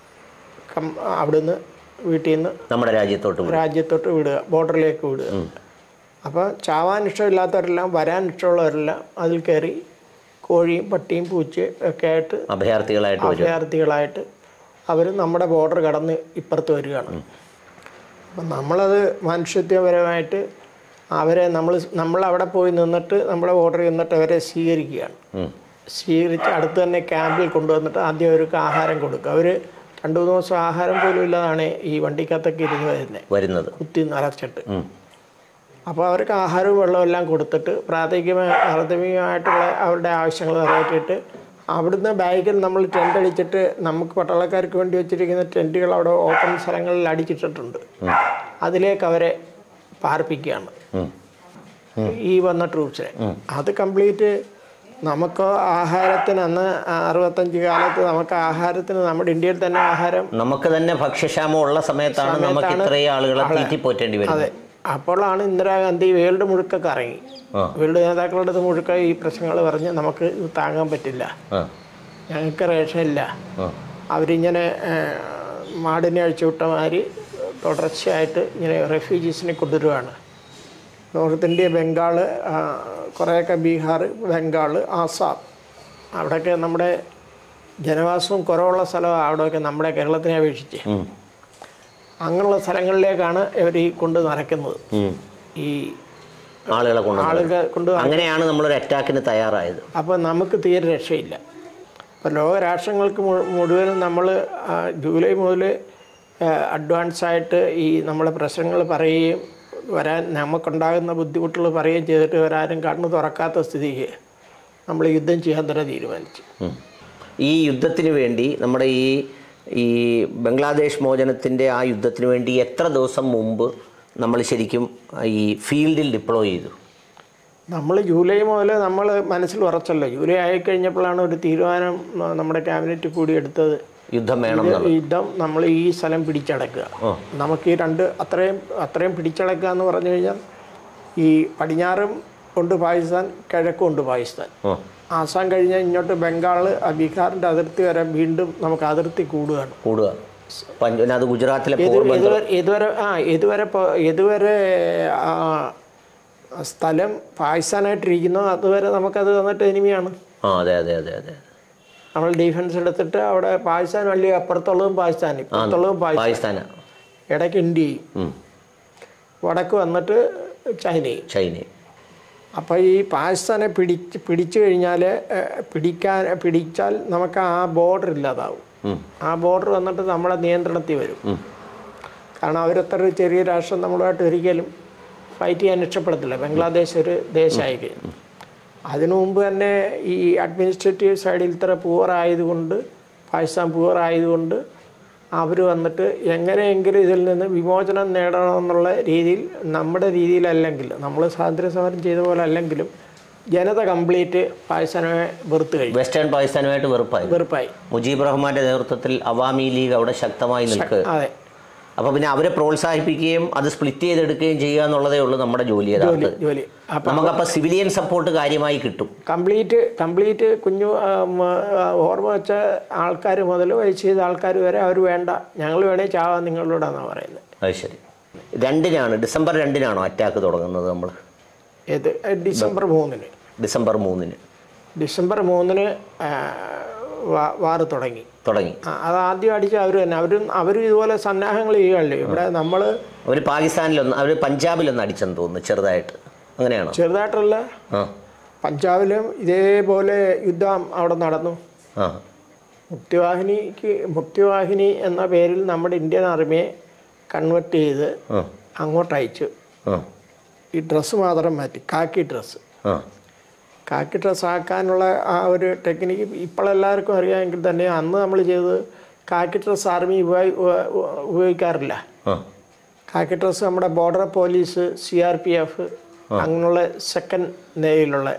കം അവിടുന്ന് വീട്ടിൽ നിന്ന് നമ്മുടെ രാജ്യത്തോട്ട് വിടും. രാജ്യത്തോട്ട് വിടുക ബോർഡറിലേക്ക് വിടുക അപ്പോൾ ചാവാൻ ഇഷ്ടമില്ലാത്തവരെല്ലാം വരാൻ ഇഷ്ടമുള്ളവരെല്ലാം അതിൽ കയറി കോഴിയും പട്ടിയും പൂച്ചയും ഒക്കെ ആയിട്ട് അഭയാർത്ഥികളായിട്ട് വരും അഭയാർത്ഥികളായിട്ട് അവർ നമ്മുടെ ബോർഡർ കടന്ന് ഇപ്പുറത്ത് വരികയാണ് അപ്പം നമ്മളത് മനുഷ്യത്വപരമായിട്ട് അവരെ നമ്മൾ നമ്മൾ അവിടെ പോയി നിന്നിട്ട് നമ്മുടെ ബോർഡറിൽ നിന്നിട്ട് അവരെ സ്വീകരിക്കുകയാണ് ഉം. സ്വീകരിച്ച് അടുത്ത് തന്നെ ക്യാമ്പിൽ കൊണ്ടുവന്നിട്ട് ആദ്യം അവർക്ക് ആഹാരം കൊടുക്കുക അവർ രണ്ട് മൂന്ന് ദിവസം ആഹാരം പോലും ഇല്ലാതാണ് ഈ വണ്ടിക്കകത്തൊക്കെ ഇരുന്ന് വരുന്നത് വരുന്നത് കുത്തി നിറച്ചിട്ട് ഉം. അപ്പോൾ അവർക്ക് ആഹാരവും വെള്ളവും എല്ലാം കൊടുത്തിട്ട് പ്രാഥമികമായ പ്രാഥമികമായിട്ടുള്ള അവരുടെ ആവശ്യങ്ങൾ നിറവേറ്റിയിട്ട് അവിടുന്ന് ബാഗിൽ നമ്മൾ ടെൻ്റ് അടിച്ചിട്ട് നമുക്ക് പട്ടാളക്കാർക്ക് വേണ്ടി വെച്ചിരിക്കുന്ന ടെൻറ്റുകൾ അവിടെ ഓപ്പൺ സ്ഥലങ്ങളിൽ അടിച്ചിട്ടിട്ടുണ്ട് അതിലേക്ക് അവരെ പാർപ്പിക്കുകയാണ് ഉം. ഈ വന്ന ട്രൂപ്സിനെ അത് കംപ്ലീറ്റ് നമുക്ക് ആഹാരത്തിന് അന്ന് അറുപത്തഞ്ച് കാലത്ത് നമുക്ക് ആഹാരത്തിന് നമ്മുടെ ഇന്ത്യയിൽ തന്നെ ആഹാരം നമുക്ക് തന്നെ ഭക്ഷ്യക്ഷാമം ഉള്ള സമയത്താണ് നമുക്ക് ഇത്രയും ആളുകളെ തീറ്റിപ്പോറ്റേണ്ടി വരുന്നത് അതെ അപ്പോഴാണ് ഇന്ദിരാഗാന്ധി വേൾഡ് മുഴുക്കൊക്കെ ഇറങ്ങി ആ. വേൾഡ് നേതാക്കളുടെ അടുത്ത് മുഴുക്ക ഈ പ്രശ്നങ്ങൾ പറഞ്ഞ് നമുക്ക് ഇത് താങ്ങാൻ പറ്റില്ല ആ. ഞങ്ങൾക്ക് റേഷൻ ഇല്ല ആ. അവരിങ്ങനെ ഏഹ്, മാടിനെ അഴിച്ചുവിട്ട മാതിരി തുടർച്ചയായിട്ട് ഇങ്ങനെ റെഫ്യൂജീസിനെ കൊണ്ടുവരുവാണ് നോർത്ത് ഇന്ത്യ ബംഗാൾ ആ, കുറേയൊക്കെ ബീഹാർ ബംഗാൾ ആസാം അവിടെയൊക്കെ നമ്മുടെ ജനവാസവും കുറവുള്ള സ്ഥലമാണ് അവിടെയൊക്കെ നമ്മുടെ കേരളത്തിനെ അപേക്ഷിച്ച് ഉം. അങ്ങനെയുള്ള സ്ഥലങ്ങളിലേക്കാണ് ഇവർ ഈ കൊണ്ട് നടക്കുന്നത് ഉം. ഈ ആളുകളെ കൊണ്ടു ആളുകൾ കൊണ്ട് അങ്ങനെയാണ് നമ്മളൊരു അറ്റാക്കിന് തയ്യാറായത് അപ്പോൾ നമുക്ക് തീരെ രക്ഷയില്ല അപ്പോൾ ലോകരാഷ്ട്രങ്ങൾക്ക് മു- മുഴുവനും നമ്മൾ ജൂലൈ മുതൽ അഡ്വാൻസ് ആയിട്ട് ഈ നമ്മളെ പ്രശ്നങ്ങൾ പറയുകയും വരാൻ നമുക്കുണ്ടാകുന്ന ബുദ്ധിമുട്ടുകൾ പറയുകയും ചെയ്തിട്ട് വരാനും കണ്ണ് തുറക്കാത്ത സ്ഥിതിക്ക് നമ്മൾ യുദ്ധം ചെയ്യാൻ തന്നെ തീരുമാനിച്ചു ഉം. ഈ യുദ്ധത്തിന് വേണ്ടി നമ്മുടെ ഈ ഈ ബംഗ്ലാദേശ് മോചനത്തിൻ്റെ ആ യുദ്ധത്തിന് വേണ്ടി എത്ര ദിവസം മുമ്പ് നമ്മൾ ശരിക്കും ഈ ഫീൽഡിൽ ഡിപ്ലോയ് ചെയ്തു നമ്മൾ ജൂലൈ മുതൽ നമ്മൾ മനസ്സിൽ ഉറച്ചല്ലോ ജൂലൈ ആയിക്കഴിഞ്ഞപ്പോഴാണ് ഒരു തീരുമാനം ന- നമ്മുടെ ക്യാബിനറ്റ് കൂടി എടുത്തത് യുദ്ധം വേണം ഇത് എന്നുള്ളത് യുദ്ധം നമ്മൾ ഈ സ്ഥലം പിടിച്ചടക്കുക ആ. നമുക്ക് ഈ രണ്ട് അത്രയും അത്രയും പിടിച്ചടക്കുക എന്ന് പറഞ്ഞു കഴിഞ്ഞാൽ ഈ പടിഞ്ഞാറും ഉണ്ട് പാകിസ്ഥാൻ കിഴക്കും ഉണ്ട് പാകിസ്ഥാൻ ആ. ആസാം കഴിഞ്ഞാൽ ഇങ്ങോട്ട് ബംഗാൾ ബീഹാറിൻ്റെ അതിർത്തി വരെ വീണ്ടും നമുക്ക് അതിർത്തി കൂടുകയാണ് കൂടുക പഞ്ച പിന്നെ അത് ഗുജറാത്തിലെ ഇത് പോർബന്ദർ ഇതുവരെ ഇതുവരെ ആ ഇതുവരെ പോ- ഇതുവരെ ആ സ്ഥലം പാകിസ്ഥാനായിട്ടിരിക്കുന്നു അതുവരെ നമുക്കത് തന്നിട്ട് എനിമിയാണ് ആ അതെ അതെ അതെ അതെ നമ്മൾ ഡിഫൻസ് എടുത്തിട്ട് അവിടെ പാകിസ്ഥാൻ വലിയ അപ്പുറത്തുള്ളതും പാകിസ്ഥാൻ ഇപ്പുറത്തുള്ളതും പാകിസ്ഥാൻ പാകിസ്ഥാനാ ഇടയ്ക്ക് ഇന്ത്യയും ഉം. വടക്ക് വന്നിട്ട് ചൈനയും ചൈനയും അപ്പോൾ ഈ പാകിസ്ഥാനെ പിടിച്ച് പിടിച്ചു കഴിഞ്ഞാൽ പിടിക്കാൻ പിടിച്ചാൽ നമുക്ക് ആ ബോർഡർ ഇല്ലാതാവും ഉം. ആ ബോർഡർ വന്നിട്ട് നമ്മുടെ നിയന്ത്രണത്തിൽ വരും ഉം. കാരണം അവരത്ര ഒരു ചെറിയ രാഷ്ട്രം നമ്മളുമായിട്ട് ഒരിക്കലും ഫൈറ്റ് ചെയ്യാൻ ഇഷ്ടപ്പെടത്തില്ല ബംഗ്ലാദേശ് ഒരു ദേശമായി കഴിഞ്ഞു അതിനു മുമ്പ് തന്നെ ഈ അഡ്മിനിസ്ട്രേറ്റീവ് സൈഡിൽ ഇത്ര പൂവർ ആയതുകൊണ്ട് പാകിസ്ഥാൻ പൂവർ ആയതുകൊണ്ട് അവർ വന്നിട്ട് എങ്ങനെയെങ്കിലും ഇതിൽ നിന്ന് വിമോചനം നേടണമെന്നുള്ള രീതിയിൽ നമ്മുടെ രീതിയിലല്ലെങ്കിൽ നമ്മൾ സ്വാതന്ത്ര്യ സമരം ചെയ്ത പോലെ അല്ലെങ്കിലും ജനത കംപ്ലീറ്റ് പാകിസ്ഥാനെ വെറുത്ത് കഴിഞ്ഞു വെസ്റ്റേൺ പാകിസ്ഥാനുമായിട്ട് വെറുപ്പായി വെറുപ്പായി മുജീബ് റഹ്മാന്റെ നേതൃത്വത്തിൽ അവാമി ലീഗ് അവിടെ ശക്തമായി നിൽക്കുക അതെ അപ്പോൾ പിന്നെ അവരെ പ്രോത്സാഹിപ്പിക്കുകയും അത് സ്പ്ലിറ്റ് ചെയ്തെടുക്കുകയും ചെയ്യുക എന്നുള്ളതേ ഉള്ളൂ നമ്മുടെ ജോലി ജോലി യഥാർത്ഥത്തിൽ ജോലി അപ്പം നമുക്കപ്പോൾ സിവിലിയൻ സപ്പോർട്ട് കാര്യമായി കിട്ടും കംപ്ലീറ്റ് കംപ്ലീറ്റ് കുഞ്ഞു ആ, മ, ആ, ഓർമ്മ വെച്ച ആൾക്കാർ മുതൽ വയസ്സ് ചെയ്ത ആൾക്കാർ വരെ അവർ വേണ്ട ഞങ്ങൾ വേണേ ചാവാൻ നിങ്ങളോടാന്നാണ് പറയുന്നത് അത് ശരി രണ്ടിനാണ് ഡിസംബർ രണ്ടിനാണോ അറ്റാക്ക് തുടങ്ങുന്നത് നമ്മൾ ഏത് ഡിസംബർ മൂന്നിന് ഡിസംബർ മൂന്നിന് ഡിസംബർ മൂന്നിന് ആ, വാ- വാറ് തുടങ്ങി തുടങ്ങി ആ, അത് ആദ്യം അടിച്ച അവർ തന്നെ അവരും അവരും ഇതുപോലെ സന്നാഹങ്ങൾ ചെയ്യുകയല്ലേ ഇവിടെ നമ്മൾ അവർ പാകിസ്ഥാനിലൊന്ന് അവർ പഞ്ചാബിലൊന്ന് അടിച്ചെന്ന് തോന്നുന്നു ചെറുതായിട്ട് അങ്ങനെയാണോ ചെറുതായിട്ടുള്ള ആ പഞ്ചാബിലും ഇതേപോലെ യുദ്ധം അവിടെ നടന്നു ആ മുക്തിവാഹിനിക്ക് മുക്തിവാഹിനി എന്ന പേരിൽ നമ്മുടെ ഇന്ത്യൻ ആർമിയെ കൺവെർട്ട് ചെയ്ത് ആ അങ്ങോട്ട് അയച്ചു ആ ഈ ഡ്രസ്സ് മാത്രം മാറ്റി കാക്കി ഡ്രസ്സ് ആ കാക്കി ഡ്രസ്സ് ആക്കാനുള്ള ആ ഒരു ടെക്നിക്ക് ഇപ്പോഴെല്ലാവർക്കും അറിയാമെങ്കിൽ തന്നെ അന്ന് നമ്മൾ ചെയ്തത് കാക്കി ഡ്രസ്സ് ആർമി ഉപയോഗി ഉപ- ഉപയോഗിക്കാറില്ല ആ കാക്കി ഡ്രസ്സ് നമ്മുടെ border police C R P F അങ്ങനെയുള്ള സെക്കൻഡ് നിലയിലുള്ള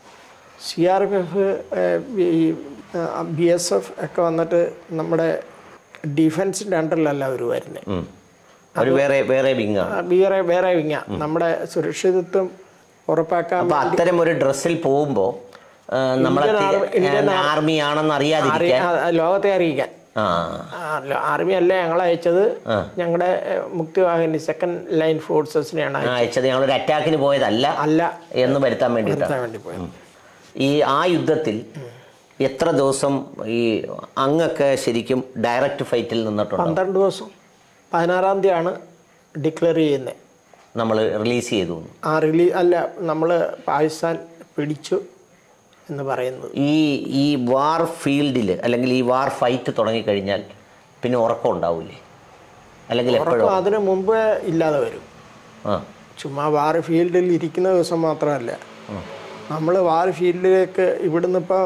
സി ആർ പി എഫ് ഈ ബി എസ് എഫ് ഒക്കെ വന്നിട്ട് നമ്മുടെ ഡിഫൻസിൻ്റെ അണ്ടറിലല്ല അവർ വരുന്നത് ഉം. അവർ വേറെ വേറെ വിങ്ങാണ് വേറെ വേറെ വിങ്ങ നമ്മുടെ സുരക്ഷിതത്വം ഉറപ്പാക്കാൻ അപ്പൊ അത്തരം ഒരു ഡ്രസ്സിൽ പോകുമ്പോൾ നമ്മളെ ഇന്ത്യൻ ആർമി- ഇന്ത്യൻ ആർമി ആണെന്ന് അറിയാതിരിക്കാൻ അറി- ആ, ലോകത്തെ അറിയിക്കാൻ ആ ആർമി അല്ല ഞങ്ങൾ അയച്ചത് ആ. ഞങ്ങളുടെ മുക്തിവാഹിനി സെക്കൻഡ് ലൈൻ ഫോഴ്സസിനെയാണ് ആ, അയച്ചത് ഞങ്ങളൊരു അറ്റാക്കിന് പോയതല്ല അല്ല എന്ന് വരുത്താൻ വേണ്ടിയിട്ടാണ് നിർത്താൻ വേണ്ടി പോയത് ഈ ആ യുദ്ധത്തിൽ എത്ര ദിവസം ഈ അങ്ങൊക്കെ ശരിക്കും ഡയറക്റ്റ് ഫൈറ്റിൽ നിന്നിട്ടുണ്ട് പന്ത്രണ്ട് ദിവസം പതിനാറാം തീയതിയാണ് ഡിക്ലെയർ ചെയ്യുന്നത് നമ്മൾ റിലീസ് ചെയ്തു എന്ന്. ആ റിലീ അല്ല നമ്മൾ പാകിസ്ഥാൻ പിടിച്ചു എന്ന് പറയുന്നത് ഈ ഈ വാർ ഫീൽഡിൽ അല്ലെങ്കിൽ ഈ വാർ ഫൈറ്റ് തുടങ്ങിക്കഴിഞ്ഞാൽ പിന്നെ ഉറക്കം ഉണ്ടാവില്ലേ അല്ലെങ്കിൽ എപ്പോഴും ഉറക്കം അതിന് മുമ്പ് ഇല്ലാതെ വരും ആ ചുമ്മാ വാർ ഫീൽഡിൽ ഇരിക്കുന്ന ദിവസം മാത്രമല്ല നമ്മൾ വാർ ഫീൽഡിലേക്ക് ഇവിടുന്ന് ഇപ്പോൾ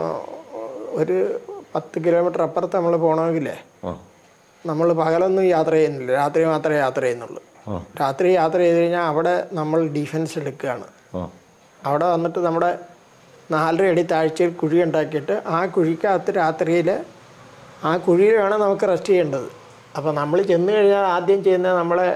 ഒരു പത്ത് കിലോമീറ്റർ അപ്പുറത്ത് നമ്മൾ പോകണമെങ്കിലേ ആ നമ്മൾ പകലൊന്നും യാത്ര ചെയ്യുന്നില്ല രാത്രി മാത്രമേ യാത്ര ചെയ്യുന്നുള്ളൂ ആ. രാത്രി യാത്ര ചെയ്ത് കഴിഞ്ഞാൽ അവിടെ നമ്മൾ ഡിഫൻസ് എടുക്കുകയാണ് ആ അവിടെ വന്നിട്ട് നമ്മുടെ നാലര അടി താഴ്ചയിൽ കുഴി ഉണ്ടാക്കിയിട്ട് ആ കുഴിക്കകത്ത് രാത്രിയിൽ ആ കുഴിയിൽ വേണം നമുക്ക് റെസ്റ്റ് ചെയ്യേണ്ടത് അപ്പോൾ നമ്മൾ ചെന്ന് കഴിഞ്ഞാൽ ആദ്യം ചെയ്യുന്നത് നമ്മളെ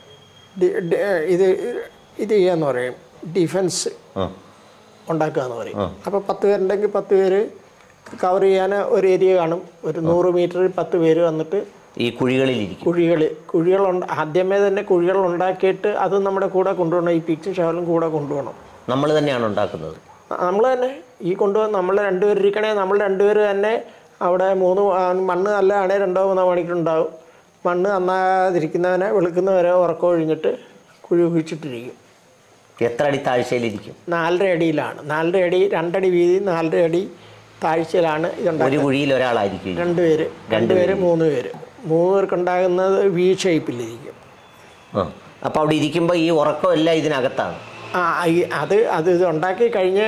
ഡി- ഡി- ഇത് ഇത് ചെയ്യാന്ന് പറയും ഡിഫൻസ് ആ ഉണ്ടാക്കുക എന്ന് പറയും അപ്പോൾ പത്ത് പേരുണ്ടെങ്കിൽ പത്ത് പേര് കവർ ചെയ്യാൻ ഒരു ഏരിയ കാണും ഒരു നൂറ് മീറ്ററിൽ പത്ത് പേര് വന്നിട്ട് ഈ കുഴികളിലിരിക്കും കുഴികൾ കുഴികൾ ആദ്യമേ തന്നെ കുഴികൾ ഉണ്ടാക്കിയിട്ട് അത് നമ്മുടെ കൂടെ കൊണ്ടുപോകണം ഈ പിക്ചർ ഷവലും കൂടെ കൊണ്ടുപോകണം നമ്മൾ തന്നെയാണ് ഉണ്ടാക്കുന്നത് നമ്മൾ തന്നെ ഈ കൊണ്ടുവന്ന് നമ്മൾ രണ്ടുപേർ ഇരിക്കണേ നമ്മൾ രണ്ടുപേർ തന്നെ അവിടെ മൂന്ന് ആ, മണ്ണ് നല്ലതാണേ രണ്ടോ മൂന്നോ മണിക്കൂറുണ്ടാവും മണ്ണ് നന്നാകാതിരിക്കുന്നവനെ വെളുക്കുന്നവരെ ഉറക്കം ഒഴിഞ്ഞിട്ട് കുഴി കുഴിച്ചിട്ടിരിക്കും എത്ര അടി താഴ്ചയിലിരിക്കും നാലര അടിയിലാണ് നാലര അടി രണ്ടടി വീതി നാലര അടി താഴ്ചയിലാണ് ഇതുണ്ടാക്കുന്നത് ഒരു കുഴിയിൽ ഒരാളായിരിക്കും ഇരിക്കുക. രണ്ടുപേര് രണ്ടുപേര് മൂന്ന് പേര് മൂന്ന് പേർക്കുണ്ടാകുന്നത് വി ഷേപ്പിലിരിക്കും ആ അപ്പോൾ അവിടെ ഇരിക്കുമ്പോൾ ഈ ഉറക്കമെല്ലാം ഇതിനകത്താണ് ആ ഈ അത് അത് ഇത് ഉണ്ടാക്കി കഴിഞ്ഞ്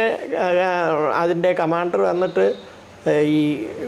അതിൻ്റെ കമാൻഡർ വന്നിട്ട് ഈ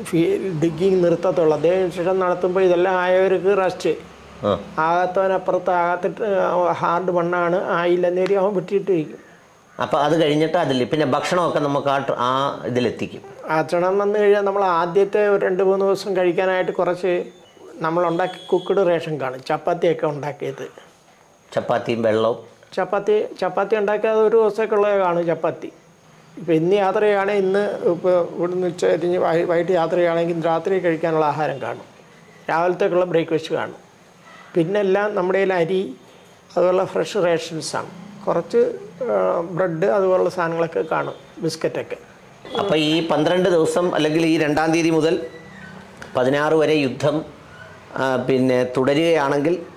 ഡിഗ്ഗിങ് നിർത്തത്തുള്ളൂ അദ്ദേഹം ശേഷം നടത്തുമ്പോൾ ഇതെല്ലാം ആയവർക്ക് റെസ്റ്റ് ആ ആകാത്തവനപ്പുറത്ത് ആകാത്തിട്ട് ഹാർഡ് മണ്ണാണ് ആയില്ലെന്നേരി അവൻ വിട്ടിട്ടിരിക്കും അപ്പോൾ അത് കഴിഞ്ഞിട്ട് അതിൽ പിന്നെ ഭക്ഷണമൊക്കെ നമുക്ക് ആ ട്ര- ആ ഇതിലെത്തിക്കും ആചരണം വന്നു കഴിഞ്ഞാൽ നമ്മൾ ആദ്യത്തെ ഒരു രണ്ട് മൂന്ന് ദിവസം കഴിക്കാനായിട്ട് കുറച്ച് നമ്മൾ ഉണ്ടാക്കി കുക്കഡ് റേഷൻ കാണും ചപ്പാത്തിയൊക്കെ ഉണ്ടാക്കിയത് ചപ്പാത്തിയും വെള്ളവും ചപ്പാത്തി ചപ്പാത്തി ഉണ്ടാക്കിയത് ഒരു ദിവസത്തേക്കുള്ളത് കാണും ചപ്പാത്തി ഇപ്പോൾ ഇന്ന് യാത്ര ചെയ്യുകയാണെങ്കിൽ ഇന്ന് ഇപ്പോൾ ഇവിടുന്ന് ഉച്ച കഴിഞ്ഞ് വൈ- വൈകിട്ട് യാത്ര ചെയ്യുകയാണെങ്കിൽ രാത്രി കഴിക്കാനുള്ള ആഹാരം കാണും രാവിലത്തേക്കുള്ള ബ്രേക്ക്ഫാസ്റ്റ് കാണും പിന്നെ എല്ലാം നമ്മുടെ കയ്യിൽ അരി അതുപോലുള്ള ഫ്രഷ് റേഷൻസാണ് കുറച്ച് ബ്രെഡ് അതുപോലുള്ള സാധനങ്ങളൊക്കെ കാണും ബിസ്ക്കറ്റൊക്കെ അപ്പോൾ ഈ പന്ത്രണ്ട് ദിവസം അല്ലെങ്കിൽ ഈ രണ്ടാം തീയതി മുതൽ പതിനാറ് വരെ യുദ്ധം ആ, പിന്നെ തുടരുകയാണെങ്കിൽ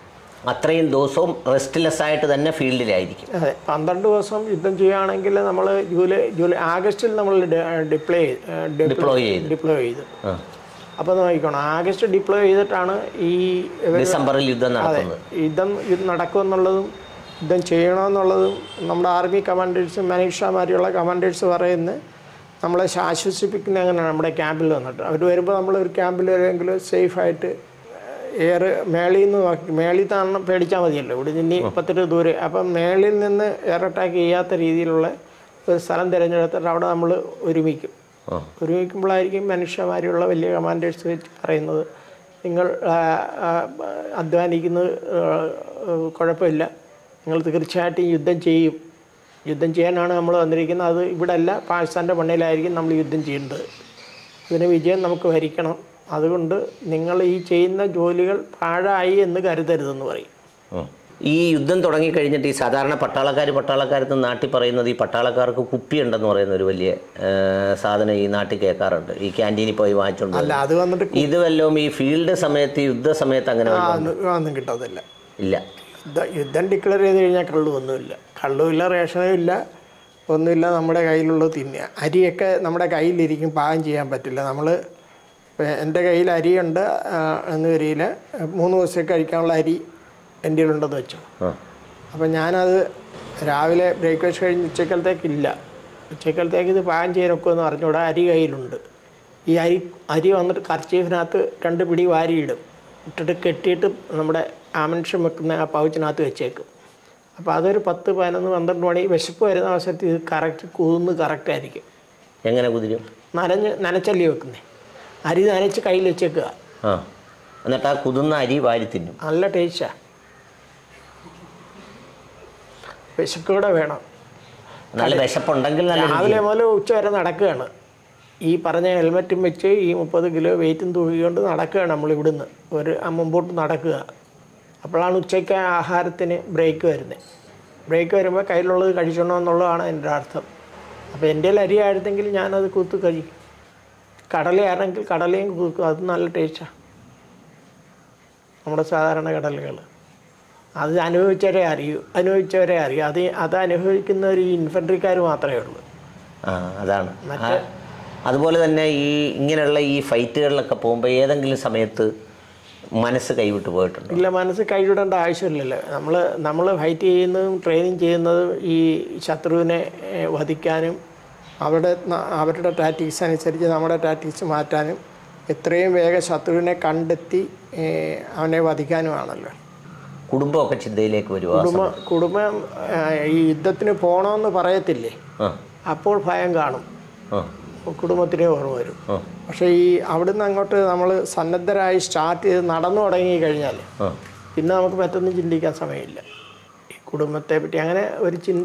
അത്രയും ദിവസവും റെസ്റ്റ്ലെസ് ആയിട്ട് തന്നെ ഫീൽഡിലായിരിക്കും അതെ പന്ത്രണ്ട് ദിവസം യുദ്ധം ചെയ്യുകയാണെങ്കിൽ നമ്മൾ ജൂലൈ ജൂലൈ ആഗസ്റ്റിൽ നമ്മൾ ഡിപ്ലോയ് Deploy ചെയ്തു. ഡിപ്ലോയ് ചെയ്തു ആ. അപ്പോൾ നോക്കിക്കോണം ആഗസ്റ്റ് ഡിപ്ലോയ് ചെയ്തിട്ടാണ് ഈ ഇവര് ഡിസംബറിൽ യുദ്ധം അതെ നടത്തുന്നത് യുദ്ധം യുദ്ധം നടക്കുമെന്നുള്ളതും യുദ്ധം ചെയ്യണമെന്നുള്ളതും നമ്മുടെ ആർമി കമാൻഡേഴ്സ് മനീഷമാരിയുള്ള കമാൻഡേഴ്സ് പറയുന്നത് നമ്മളെ ആശ്വസിപ്പിക്കുന്ന അങ്ങനെയാണ് നമ്മുടെ ക്യാമ്പിൽ വന്നിട്ട് അവർ വരുമ്പോൾ നമ്മൾ ഒരു ക്യാമ്പിൽ വരുമെങ്കിലും സേഫായിട്ട് എയർ മേളിൽ നിന്ന് നോക്കി മേളിൽ തന്നെ പേടിച്ചാൽ മതിയല്ലോ ഇവിടെ നിന്ന് പത്തിട്ട് ദൂരെ അപ്പം മേളിൽ നിന്ന് എയർ അറ്റാക്ക് ചെയ്യാത്ത രീതിയിലുള്ള ഒരു സ്ഥലം തിരഞ്ഞെടുത്തിട്ട് അവിടെ നമ്മൾ ഒരുമിക്കും ആ. ഒരുമിക്കുമ്പോഴായിരിക്കും മനുഷ്യമാരുള്ള വലിയ കമാൻഡേഴ്സ് വെച്ച് പറയുന്നത് നിങ്ങൾ ആ, ആ, അധ്വാനിക്കുന്നത് ആ, കുഴപ്പമില്ല നിങ്ങൾ തീർച്ചയായിട്ടും യുദ്ധം ചെയ്യും യുദ്ധം ചെയ്യാനാണ് നമ്മൾ വന്നിരിക്കുന്നത് അത് ഇവിടെ അല്ല പാകിസ്ഥാൻ്റെ മണ്ണിലായിരിക്കും നമ്മൾ യുദ്ധം ചെയ്യേണ്ടത് ഇതിന് വിജയം നമുക്ക് ഭരിക്കണം അതുകൊണ്ട് നിങ്ങൾ ഈ ചെയ്യുന്ന ജോലികൾ പാഴായി എന്ന് കരുതരുതെന്ന് പറയും ഉം. ഈ യുദ്ധം തുടങ്ങിക്കഴിഞ്ഞിട്ട് ഈ സാധാരണ പട്ടാളക്കാർ പട്ടാളക്കാരത്ത് നാട്ടിൽ പറയുന്നത് ഈ പട്ടാളക്കാർക്ക് കുപ്പി ഉണ്ടെന്ന് പറയുന്ന ഒരു വലിയ ആ, സാധനം ഈ നാട്ടിൽ കേൾക്കാറുണ്ട് ഈ ക്യാൻറ്റീനിൽ പോയി വാങ്ങിച്ചുകൊണ്ട് അല്ല വരും. അത് വന്നിട്ട് ഇത് വല്ലതും ഈ ഫീൽഡ് സമയത്ത് യുദ്ധ സമയത്ത് അങ്ങനെ ആ, വല്ലതും ഒന്നും ഒന്നും കിട്ടത്തില്ല ഇല്ല യുദ്ധ- യുദ്ധം ഡിക്ലെയർ ചെയ്ത് കഴിഞ്ഞാൽ കള്ളുമൊന്നുമില്ല കള്ളുമില്ല റേഷനും ഇല്ല ഒന്നുമില്ല നമ്മുടെ കയ്യിലുള്ളത് തിന്നുക അരിയൊക്കെ നമ്മുടെ കയ്യിലിരിക്കും പാകം ചെയ്യാൻ പറ്റില്ല നമ്മൾ എൻ്റെ കയ്യിൽ അരിയുണ്ട് ആ, എന്ന് വരിയിൽ മൂന്ന് ദിവസത്തേക്ക് കഴിക്കാനുള്ള അരി എൻ്റെ കയ്യിലുണ്ടെന്ന് വെച്ചു ആ അപ്പം ഞാനത് രാവിലെ ബ്രേക്ക്ഫാസ്റ്റ് കഴിഞ്ഞ് ഉച്ചക്കലത്തേക്കില്ല ഉച്ചക്കലത്തേക്ക് ഇത് പാകം ചെയ്യാനൊക്കെ എന്ന് അറിഞ്ഞൂടാ അരി കയ്യിലുണ്ട് ഈ അരി അരി വന്നിട്ട് കർച്ചീഫിനകത്ത് രണ്ട് പിടി വാരിയിടും ഇട്ടിട്ട് കെട്ടിയിട്ട് നമ്മുടെ ആമൻഷൻ വെക്കുന്ന ആ പൗച്ചിനകത്ത് വെച്ചേക്കും അപ്പോൾ അതൊരു പത്ത് പതിനൊന്ന് പന്ത്രണ്ട് മണി വിശപ്പ് വരുന്ന അവസരത്തിൽ ഇത് കറക്റ്റ് കുതിന്ന് കറക്റ്റായിരിക്കും എങ്ങനെ കുതിരും നനഞ്ഞ് നനച്ചല്ലി വെക്കുന്നേ അരി നനച്ച് കയ്യിൽ വെച്ചേക്കുക ആ എന്നിട്ട് ആ കുതിർന്ന അരി വാരി തിന്നും നല്ല ടേസ്റ്റാണ് വിശക്കൂടെ വേണം നല്ല വിശപ്പുണ്ടെങ്കിൽ നല്ല രാവിലെ മുതൽ ഉച്ച വരെ നടക്കുകയാണ് ഈ പറഞ്ഞ ഹെൽമറ്റും വെച്ച് ഈ മുപ്പത് കിലോ വെയിറ്റും തൂക്കിക്കൊണ്ട് നടക്കുകയാണ് നമ്മൾ ഇവിടുന്ന് ഒരു ആ മുമ്പോട്ട് നടക്കുക അപ്പോഴാണ് ഉച്ചയ്ക്ക് ആഹാരത്തിന് ബ്രേക്ക് വരുന്നത് ബ്രേക്ക് വരുമ്പോൾ കയ്യിലുള്ളത് കഴിച്ചോണം എന്നുള്ളതാണ് എൻ്റെ അർത്ഥം അപ്പോൾ എൻ്റെ കയ്യിൽ അരി ആയിരുന്നെങ്കിൽ ഞാനത് കുത്ത് കഴിക്കും കടലയാണെങ്കിൽ കടലയും കുത്തും അത് നല്ല ടേസ്റ്റാണ് നമ്മുടെ സാധാരണ കടലകൾ അത് അനുഭവിച്ചവരെ അറിയൂ അനുഭവിച്ചവരെ അറിയൂ അത് അത് അനുഭവിക്കുന്ന ഒരു ഇൻഫൻട്രിക്കാർ മാത്രമേ ഉള്ളൂ ആ അതാണ് ആ, അതുപോലെ തന്നെ ഈ ഇങ്ങനെയുള്ള ഈ ഫൈറ്റുകളിലൊക്കെ പോകുമ്പോൾ ഏതെങ്കിലും സമയത്ത് മനസ്സ് കൈവിട്ട് പോയിട്ടുണ്ട് ഇല്ല മനസ്സ് കൈവിടേണ്ട ആവശ്യമില്ലല്ലോ നമ്മൾ നമ്മൾ ഫൈറ്റ് ചെയ്യുന്നതും ട്രെയിനിങ് ചെയ്യുന്നതും ഈ ശത്രുവിനെ ഏഹ്, വധിക്കാനും അവരുടെ ന- അവരുടെ ടാറ്റിക്സ് അനുസരിച്ച് നമ്മുടെ ടാറ്റിക്സ് മാറ്റാനും എത്രയും വേഗം ശത്രുവിനെ കണ്ടെത്തി ഏഹ്, അവനെ വധിക്കാനുമാണല്ലോ കുടുംബമൊക്കെ ചിന്തയിലേക്ക് വരുമോ ആ കുടുംബം കുടുംബം ഏഹ്, ഈ യുദ്ധത്തിന് പോകണമെന്ന് പറയത്തില്ലേ ആ അപ്പോൾ ഭയം കാണും ആ കുടുംബത്തിനെ ഓർമ്മ വരും ആ പക്ഷേ ഈ അവിടുന്ന് അങ്ങോട്ട് നമ്മൾ സന്നദ്ധരായി സ്റ്റാർട്ട് ചെയ്ത് നടന്നു തുടങ്ങി കഴിഞ്ഞാൽ ആ പിന്നെ നമുക്ക് മറ്റൊന്നും ചിന്തിക്കാൻ സമയമില്ല ഈ കുടുംബത്തെ പറ്റി അങ്ങനെ ഒരു ചിന്ത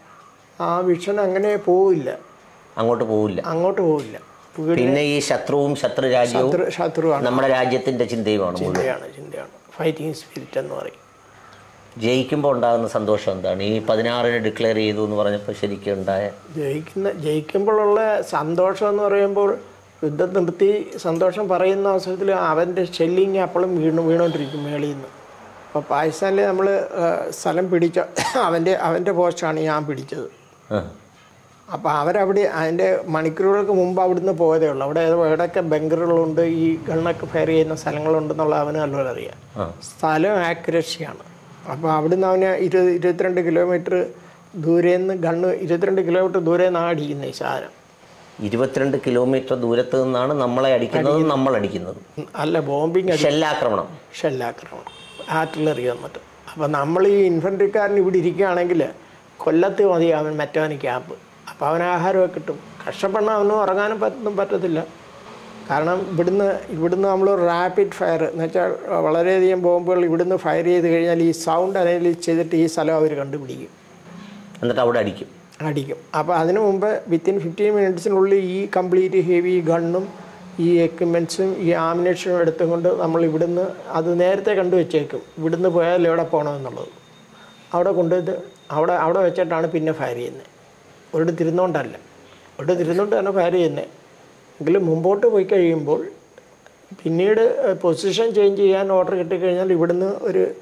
ആ വിഷൻ അങ്ങനെ പോവില്ല അങ്ങോട്ട് പോവില്ല അങ്ങോട്ട് പോവില്ല വീട് പിന്നെ ഈ ശത്രുവും ശത്രു രാജ്യവും ശത്രു ശത്രുവാണ് നമ്മുടെ രാജ്യത്തിന്റെ ചിന്തയുമാണ് മുഴുവൻ ചിന്തയാണ് ചിന്തയാണ് ഫൈറ്റിംഗ് സ്പിരിറ്റ് എന്ന് പറയും ജയിക്കുമ്പോൾ ഉണ്ടാകുന്ന സന്തോഷം എന്താണ് ഈ പതിനാറിന് ഡിക്ലെയർ ചെയ്തു എന്ന് പറഞ്ഞപ്പോൾ ശരിക്കും ഉണ്ടായ ജയിക്കുന്ന ജയിക്കുമ്പോഴുള്ള സന്തോഷം എന്ന് പറയുമ്പോൾ യുദ്ധം നിർത്തി സന്തോഷം പറയുന്ന അവസരത്തിൽ അവൻ്റെ ഷെല്ലിങ് അപ്പോഴും വീണ് വീണുകൊണ്ടിരിക്കും മേളിൽ നിന്ന് അപ്പോൾ പാകിസ്ഥാനിൽ നമ്മൾ സ്ഥലം പിടിച്ച അവൻ്റെ അവൻ്റെ പോസ്റ്റാണ് ഞാൻ പിടിച്ചത് ആ അപ്പോൾ അവരവിടെ അതിൻ്റെ മണിക്കൂറുകൾക്ക് മുമ്പ് അവിടുന്ന് പോയതേ ഉള്ളൂ അവിടെ ഏതോ എവിടെയൊക്കെ ബങ്കറുകളുണ്ട് ഈ ഗണ്ണൊക്കെ ഫയർ ചെയ്യുന്ന സ്ഥലങ്ങളുണ്ടെന്നുള്ള അവന് നല്ലപോലെ അറിയാം ആ സ്ഥലം ആക്യുറസിയാണ് അപ്പോൾ അവിടുന്ന് അവന് ഇരുപത് ഇരുപത്തിരണ്ട് കിലോമീറ്റർ ദൂരെ നിന്ന് ഗണ്ണ് ഇരുപത്തിരണ്ട് കിലോമീറ്റർ ദൂരെ നിന്നാണ് അടിക്കുന്നത് ഈ സാധനം ഇരുപത്തിരണ്ട് കിലോമീറ്റർ ദൂരത്ത് നിന്നാണ് നമ്മളെ അടിക്കുന്നതും നമ്മൾ അടിക്കുന്നതും അല്ല ബോംബിങ് അടി ഷെല്ലാക്രമണം ഷെല്ലാക്രമണം ആർട്ടിലറി വന്നിട്ട് അപ്പോൾ നമ്മൾ ഈ ഇൻഫൻട്രിക്കാരൻ ഇവിടെ ഇരിക്കുകയാണെങ്കിൽ കൊല്ലത്ത് മതി അവൻ മറ്റവന് ക്യാമ്പ് അപ്പോൾ അവൻ ആഹാരമൊക്കെ കിട്ടും കഷ്ടപ്പെടണം അവനും ഉറങ്ങാനും പറ്റും പറ്റത്തില്ല കാരണം ഇവിടുന്ന് ഇവിടുന്ന് നമ്മൾ റാപ്പിഡ് ഫയർ എന്ന് വെച്ചാൽ വളരെയധികം ബോംബുകൾ ഇവിടുന്ന് ഫയർ ചെയ്ത് കഴിഞ്ഞാൽ ഈ സൗണ്ട് അനലൈസ് ചെയ്തിട്ട് ഈ സ്ഥലം അവർ കണ്ടുപിടിക്കും എന്നിട്ട് അവിടെ അടിക്കും അടിക്കും അപ്പോൾ അതിനു മുമ്പ് വിത്തിൻ ഫിഫ്റ്റീൻ മിനിറ്റ്സിനുള്ളിൽ ഈ കംപ്ലീറ്റ് ഹെവി ഗണ്ണും ഈ എക്യുപ്മെൻസും ഈ ആമിനേഷനും എടുത്തുകൊണ്ട് നമ്മൾ ഇവിടുന്ന് അത് നേരത്തെ കണ്ടു വെച്ചേക്കും ഇവിടുന്ന് പോയാൽ എവിടെ പോകണമെന്നുള്ളത് അവിടെ കൊണ്ടുപോയിട്ട് അവിടെ അവിടെ വെച്ചിട്ടാണ് പിന്നെ ഫയർ ചെയ്യുന്നത് ഒരിടത്ത് തിരുന്നുകൊണ്ടല്ല ഒരിടത്ത് തിരുന്നുകൊണ്ട് തന്നെ ഫയർ ചെയ്യുന്നത് എങ്കിലും മുമ്പോട്ട് പോയി കഴിയുമ്പോൾ പിന്നീട് പൊസിഷൻ ചേഞ്ച് ചെയ്യാൻ ഓർഡർ കിട്ടിക്കഴിഞ്ഞാൽ ഇവിടുന്ന് ഒരു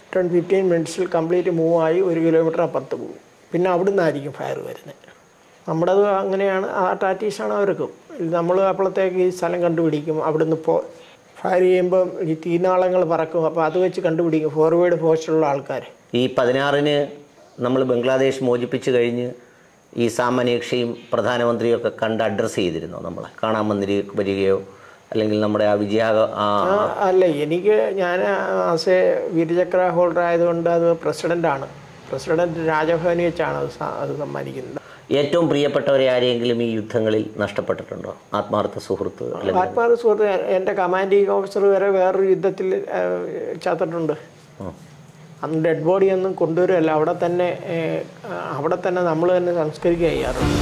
ടെൻ ഫിഫ്റ്റീൻ മിനിറ്റ്സിൽ കംപ്ലീറ്റ് മൂവ് ആയി ഒരു കിലോമീറ്റർ അപ്പുറത്ത് പോകും പിന്നെ അവിടെ നിന്നായിരിക്കും ഫയർ വരുന്നത് നമ്മുടേത് അങ്ങനെയാണ് ആ ടാറ്റീസാണ് അവർക്കും നമ്മൾ അപ്പോഴത്തേക്ക് ഈ സ്ഥലം കണ്ടുപിടിക്കും അവിടുന്ന് ഇപ്പോൾ ഫയർ ചെയ്യുമ്പം ഈ തീനാളങ്ങൾ പറക്കും അപ്പോൾ അത് വെച്ച് കണ്ടുപിടിക്കും ഫോർവേഡ് പോസ്റ്റുള്ള ആൾക്കാർ ഈ പതിനാറിന് നമ്മൾ ബംഗ്ലാദേശ് മോചിപ്പിച്ച് കഴിഞ്ഞ് ഈ സാമാന്യക്ഷയും പ്രധാനമന്ത്രിയും ഒക്കെ കണ്ട് അഡ്രസ്സ് ചെയ്തിരുന്നോ നമ്മളെ കാണാൻ വന്നിരി വരികയോ അല്ലെങ്കിൽ നമ്മുടെ ആ വിജയ ആ ആ, അല്ല എനിക്ക് ഞാൻ ആസ് എ വീരചക്ര ഹോൾഡർ ആയതുകൊണ്ട് അത് പ്രസിഡൻ്റാണ് പ്രസിഡന്റ് രാജഭവനിൽ വെച്ചാണ് അത് സ- അത് സമ്മാനിക്കുന്നത് ഏറ്റവും പ്രിയപ്പെട്ടവരെ ആരെങ്കിലും ഈ യുദ്ധങ്ങളിൽ നഷ്ടപ്പെട്ടിട്ടുണ്ടോ ആത്മാർത്ഥ സുഹൃത്ത് അല്ലെങ്കിൽ ആത്മാർത്ഥ സുഹൃത്ത് എൻ്റെ കമാൻഡിങ് ഓഫീസർ വരെ വേറൊരു യുദ്ധത്തിൽ ആ, ചത്തിട്ടുണ്ട് അന്ന് ഡെഡ് ബോഡി ഒന്നും കൊണ്ടുവരുമല്ല അവിടെ തന്നെ ഏ, അവിടെ തന്നെ നമ്മൾ തന്നെ സംസ്കരിക്കുക ചെയ്യാറുണ്ട്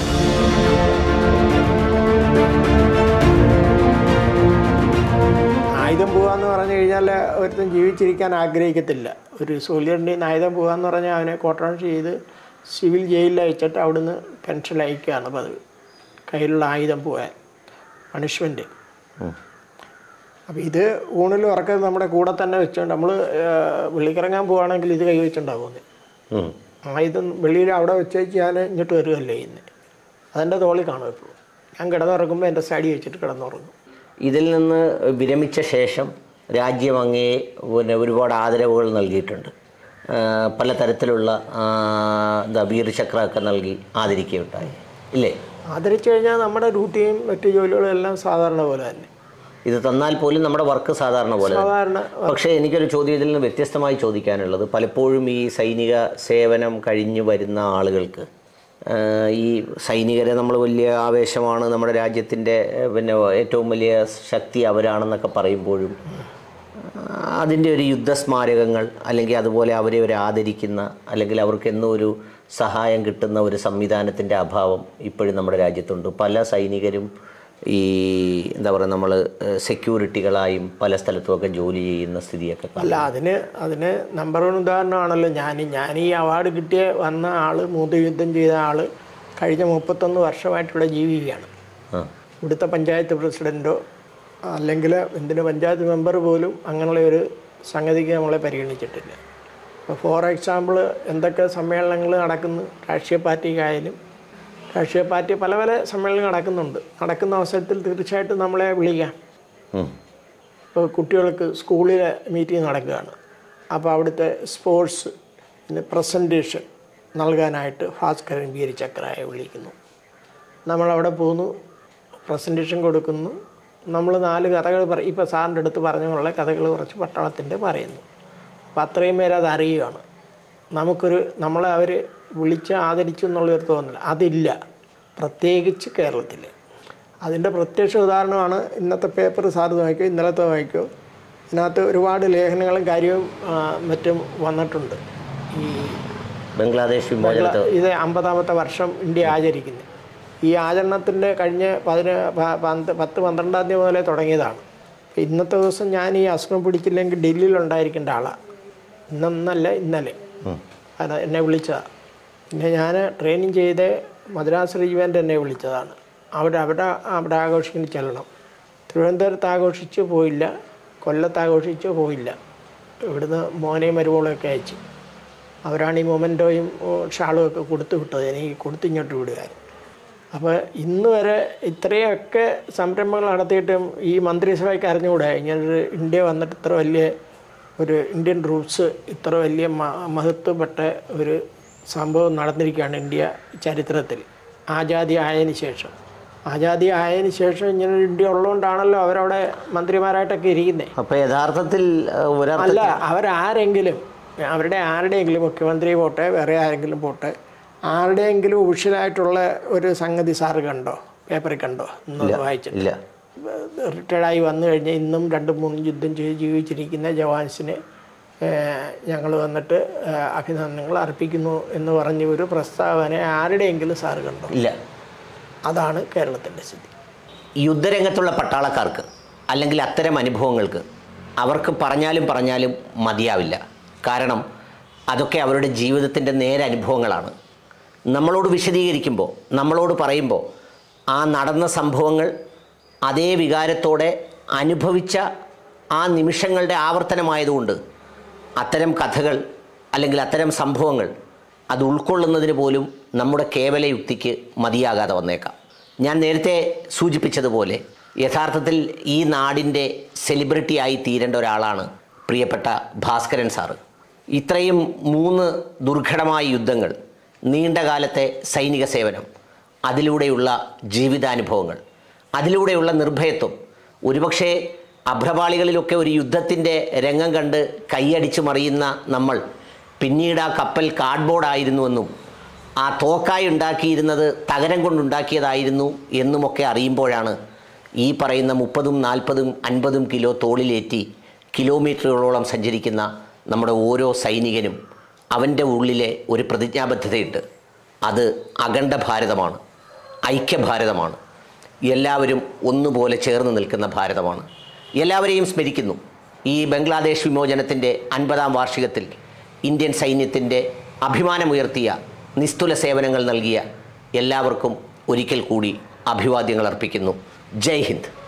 ആയുധം പോകാന്ന് പറഞ്ഞു കഴിഞ്ഞാൽ ഒരുത്തൻ ജീവിച്ചിരിക്കാൻ ആഗ്രഹിക്കത്തില്ല ഒരു സോൾജറിൻ്റെ ആയുധം പോകാന്ന് പറഞ്ഞാൽ അവനെ കോട്ടൺ ചെയ്ത് സിവിൽ ജയിലിൽ അയച്ചിട്ട് അവിടുന്ന് പെൻഷൻ അയക്കുകയാണ് പതിവ് കയ്യിലുള്ള ആയുധം പോകാൻ പണിഷ്മെൻറ്റ് ഉം. അപ്പോൾ ഇത് ഊണിലും ഉറക്കം നമ്മുടെ കൂടെ തന്നെ വെച്ചുകൊണ്ട് നമ്മൾ വെള്ളിക്കിറങ്ങാൻ പോവുകയാണെങ്കിൽ ഇത് കൈ വെച്ചിട്ടുണ്ടാകുന്നത് ഉം. ആയുധം വെളിയിൽ അവിടെ വെച്ച് ഞാൻ ഇങ്ങോട്ട് വരികയല്ലേ ചെയ്യുന്നത് അതെൻ്റെ തോളിൽ കാണും എപ്പോഴും ഞാൻ കിടന്നുറങ്ങുമ്പോൾ എൻ്റെ സൈഡിൽ വെച്ചിട്ട് കിടന്നുറങ്ങും ഇതിൽ നിന്ന് വിരമിച്ച ശേഷം രാജ്യം അങ്ങേ പിന്നെ ഒരുപാട് ആദരവുകൾ നൽകിയിട്ടുണ്ട് ആ, പലതരത്തിലുള്ള ആ, എന്താ വീരചക്രമൊക്കെ നൽകി ആദരിക്കുകയുണ്ടായി ഇല്ലേ ആദരിച്ചു കഴിഞ്ഞാൽ നമ്മുടെ ഡ്യൂട്ടിയും മറ്റു ജോലികളും എല്ലാം സാധാരണ പോലെ തന്നെ ഇത് തന്നാൽ പോലും നമ്മുടെ വർക്ക് സാധാരണ പോലെ തന്നെ. സാധാരണ പക്ഷേ എനിക്കൊരു ചോദ്യം ഇതിൽ നിന്ന് വ്യത്യസ്തമായി ചോദിക്കാനുള്ളത് പലപ്പോഴും ഈ സൈനിക സേവനം കഴിഞ്ഞു വരുന്ന ആളുകൾക്ക് ആ, ഈ സൈനികരെ നമ്മൾ വലിയ ആവേശമാണ് നമ്മുടെ രാജ്യത്തിൻ്റെ ഏഹ്, പിന്നെ ഏറ്റവും വലിയ ശക്തി അവരാണെന്നൊക്കെ പറയുമ്പോഴും ആ, അതിൻ്റെ ഒരു യുദ്ധസ്മാരകങ്ങൾ അല്ലെങ്കിൽ അതുപോലെ അവരെ ഒരു ആദരിക്കുന്ന അല്ലെങ്കിൽ അവർക്ക് എന്നും ഒരു സഹായം കിട്ടുന്ന ഒരു സംവിധാനത്തിൻ്റെ അഭാവം ഇപ്പോഴും നമ്മുടെ രാജ്യത്തുണ്ട് പല സൈനികരും ഈ എന്താ പറയുക നമ്മൾ സെക്യൂരിറ്റികളായും പല സ്ഥലത്തുമൊക്കെ ജോലി ചെയ്യുന്ന സ്ഥിതിയൊക്കെ കാണാം. അല്ല അതിന് അതിന് നമ്പർ വൺ ഉദാഹരണമാണല്ലോ ഞാൻ ഞാൻ ഈ അവാർഡ് കിട്ടിയ വന്ന ആൾ മൂന്ന് യുദ്ധം ചെയ്ത ആൾ കഴിഞ്ഞ മുപ്പത്തൊന്ന് വർഷമായിട്ട് ഇവിടെ ജീവിക്കുകയാണ് ആ ഇവിടുത്തെ പഞ്ചായത്ത് പ്രസിഡൻറ്റോ അല്ലെങ്കിൽ എന്തിന് പഞ്ചായത്ത് മെമ്പർ പോലും അങ്ങനെയുള്ള ഒരു സംഗതിക്ക് നമ്മളെ പരിഗണിച്ചിട്ടില്ല ഇപ്പോൾ ഫോർ എക്സാമ്പിൾ എന്തൊക്കെ സമ്മേളനങ്ങൾ നടക്കുന്നു രാഷ്ട്രീയ പാർട്ടിക്കായാലും രാഷ്ട്രീയ പാർട്ടി പല പല സമ്മേളനങ്ങൾ നടക്കുന്നുണ്ട് നടക്കുന്ന അവസരത്തിൽ തീർച്ചയായിട്ടും നമ്മളെ വിളിക്കാം ഉം. ഇപ്പോൾ കുട്ടികൾക്ക് സ്കൂളിലെ മീറ്റിംഗ് നടക്കുകയാണ് അപ്പോൾ അവിടുത്തെ സ്പോർട്സ് പിന്നെ പ്രസൻറ്റേഷൻ നൽകാനായിട്ട് ഭാസ്കരൻ വീരചക്രായ വിളിക്കുന്നു നമ്മളവിടെ പോകുന്നു പ്രസൻറ്റേഷൻ കൊടുക്കുന്നു നമ്മൾ നാല് കഥകൾ പറയും ഇപ്പോൾ സാറിൻ്റെ അടുത്ത് പറഞ്ഞുള്ള കഥകൾ കുറച്ച് പട്ടാളത്തിൻ്റെ പറയുന്നു അപ്പം അത്രയും പേര് അത് അറിയുകയാണ് നമുക്കൊരു നമ്മളെ അവർ വിളിച്ച് ആദരിച്ചു എന്നുള്ളൊരു തോന്നൽ അതില്ല പ്രത്യേകിച്ച് കേരളത്തിൽ അതിൻ്റെ പ്രത്യക്ഷ ഉദാഹരണമാണ് ഇന്നത്തെ പേപ്പർ സാറ് വായിക്കോ ഇന്നലത്തെ വായിക്കോ ഇതിനകത്ത് ഒരുപാട് ലേഖനങ്ങളും കാര്യവും ആ, മറ്റും വന്നിട്ടുണ്ട് ഈ ബംഗ്ലാദേശ് വിമോചനത്തെ ഇത് അമ്പതാമത്തെ വർഷം ഇന്ത്യ ആചരിക്കുന്നത് ഈ ആചരണത്തിൻ്റെ കഴിഞ്ഞ പതിന പ- പന്ത് പത്ത് പന്ത്രണ്ടാം തീയതി മുതലേ തുടങ്ങിയതാണ് അപ്പോൾ ഇന്നത്തെ ദിവസം ഞാൻ ഈ അസുഖം പിടിച്ചില്ലെങ്കിൽ ഡൽഹിയിൽ ഉണ്ടായിരിക്കേണ്ട ആളാണ് ഇന്നൊന്നല്ല ഇന്നലെ അത് എന്നെ വിളിച്ചതാണ് പിന്നെ ഞാൻ ട്രെയിനിങ് ചെയ്ത് മദ്രാസ് റെജിമെൻ്റ് എന്നെ വിളിച്ചതാണ് അവിടെ അവിടെ അവിടെ ആഘോഷിക്കുന്ന ചെല്ലണം തിരുവനന്തപുരത്ത് ആഘോഷിച്ച് പോയില്ല കൊല്ലത്ത് ആഘോഷിച്ച് പോയില്ല ഇവിടുന്ന് മോനെയും മരുമോളെയൊക്കെ അയച്ചു അവരാണ് ഈ മൊമെൻറ്റോയും ഷാളും ഒക്കെ കൊടുത്തു വിട്ടത് എനിക്ക് കൊടുത്തിങ്ങോട്ട് വിടുകാർ അപ്പോൾ ഇന്ന് വരെ ഇത്രയൊക്കെ സംരംഭങ്ങൾ നടത്തിയിട്ടും ഈ മന്ത്രിസഭയ്ക്ക് അറിഞ്ഞുകൂടെ ഇങ്ങനൊരു ഇന്ത്യ വന്നിട്ട് ഇത്ര വലിയ ഒരു ഇന്ത്യൻ റൂട്ട്സ് ഇത്ര വലിയ മ- മഹത്വപ്പെട്ട ഒരു സംഭവം നടന്നിരിക്കുകയാണ് ഇന്ത്യ ചരിത്രത്തിൽ ആജാദി ആയതിനു ശേഷം ആജാദി ആയതിനു ശേഷം ഇങ്ങനൊരു ഇന്ത്യ ഉള്ളതുകൊണ്ടാണല്ലോ അവരവിടെ മന്ത്രിമാരായിട്ടൊക്കെ ഇരിക്കുന്നത് അപ്പോൾ യഥാർത്ഥത്തിൽ ഏഹ്, ഒരർത്ഥ അല്ല അവരാരെങ്കിലും അവരുടെ ആരുടെയെങ്കിലും മുഖ്യമന്ത്രി പോട്ടെ വേറെ ആരെങ്കിലും പോട്ടെ ആരുടെയെങ്കിലും ഒഫീഷ്യലായിട്ടുള്ള ഒരു സംഗതി സാറ് കണ്ടോ പേപ്പറിൽ കണ്ടോ ഇന്ന് വായിച്ചിട്ട് ഇല്ല റിട്ടയർഡായി വന്നു കഴിഞ്ഞ് ഇന്നും രണ്ട് മൂന്ന് യുദ്ധം ചെയ്ത് ജീവിച്ചിരിക്കുന്ന ജവാൻസിന് ഞങ്ങൾ വന്നിട്ട് ഏഹ്, അഭിനന്ദനങ്ങൾ അർപ്പിക്കുന്നു എന്ന് പറഞ്ഞ ഒരു പ്രസ്താവന ആരുടെയെങ്കിലും സാറ് കണ്ടോ ഇല്ല അതാണ് കേരളത്തിൻ്റെ സ്ഥിതി യുദ്ധരംഗത്തുള്ള പട്ടാളക്കാർക്ക് അല്ലെങ്കിൽ അത്തരം അനുഭവങ്ങൾക്ക് അവർക്ക് പറഞ്ഞാലും പറഞ്ഞാലും മതിയാവില്ല കാരണം അതൊക്കെ അവരുടെ ജീവിതത്തിൻ്റെ നേരെ അനുഭവങ്ങളാണ് നമ്മളോട് വിശദീകരിക്കുമ്പോൾ നമ്മളോട് പറയുമ്പോൾ ആ നടന്ന സംഭവങ്ങൾ അതേ വികാരത്തോടെ അനുഭവിച്ച ആ നിമിഷങ്ങളുടെ ആവർത്തനമായതുകൊണ്ട് അത്തരം കഥകൾ അല്ലെങ്കിൽ അത്തരം സംഭവങ്ങൾ അത് ഉൾക്കൊള്ളുന്നതിന് പോലും നമ്മുടെ കേവല യുക്തിക്ക് മതിയാകാതെ വന്നേക്കാം ഞാൻ നേരത്തെ സൂചിപ്പിച്ചതുപോലെ യഥാർത്ഥത്തിൽ ഈ നാടിൻ്റെ സെലിബ്രിറ്റിയായി തീരേണ്ട ഒരാളാണ് പ്രിയപ്പെട്ട ഭാസ്കരൻ സാറ് ഇത്രയും മൂന്ന് ദുർഘടമായ യുദ്ധങ്ങൾ നീണ്ടകാലത്തെ സൈനിക സേവനം അതിലൂടെയുള്ള ജീവിതാനുഭവങ്ങൾ അതിലൂടെയുള്ള നിർഭയത്വം ഒരുപക്ഷെ അഭ്രപാളികളിലൊക്കെ ഒരു യുദ്ധത്തിൻ്റെ രംഗം കണ്ട് കൈയടിച്ച് മറിയുന്ന നമ്മൾ പിന്നീട് ആ കപ്പൽ കാർഡ്ബോർഡ് ആയിരുന്നുവെന്നും ആ തോക്കായി ഉണ്ടാക്കിയിരുന്നത് തകരം കൊണ്ടുണ്ടാക്കിയതായിരുന്നു എന്നുമൊക്കെ അറിയുമ്പോഴാണ് ഈ പറയുന്ന മുപ്പതും നാൽപ്പതും അൻപതും കിലോ തോളിലേറ്റി കിലോമീറ്ററുകളോളം സഞ്ചരിക്കുന്ന നമ്മുടെ ഓരോ സൈനികനും അവൻ്റെ ഉള്ളിലെ ഒരു പ്രതിജ്ഞാബദ്ധതയുണ്ട് അത് അഖണ്ഡ ഭാരതമാണ് ഐക്യഭാരതമാണ് എല്ലാവരും ഒന്നുപോലെ ചേർന്ന് നിൽക്കുന്ന ഭാരതമാണ് എല്ലാവരെയും സ്മരിക്കുന്നു ഈ ബംഗ്ലാദേശ് വിമോചനത്തിൻ്റെ അൻപതാം വാർഷികത്തിൽ ഇന്ത്യൻ സൈന്യത്തിൻ്റെ അഭിമാനമുയർത്തിയ നിസ്തുല സേവനങ്ങൾ നൽകിയ എല്ലാവർക്കും ഒരിക്കൽ കൂടി അഭിവാദ്യങ്ങൾ അർപ്പിക്കുന്നു ജയ് ഹിന്ദ്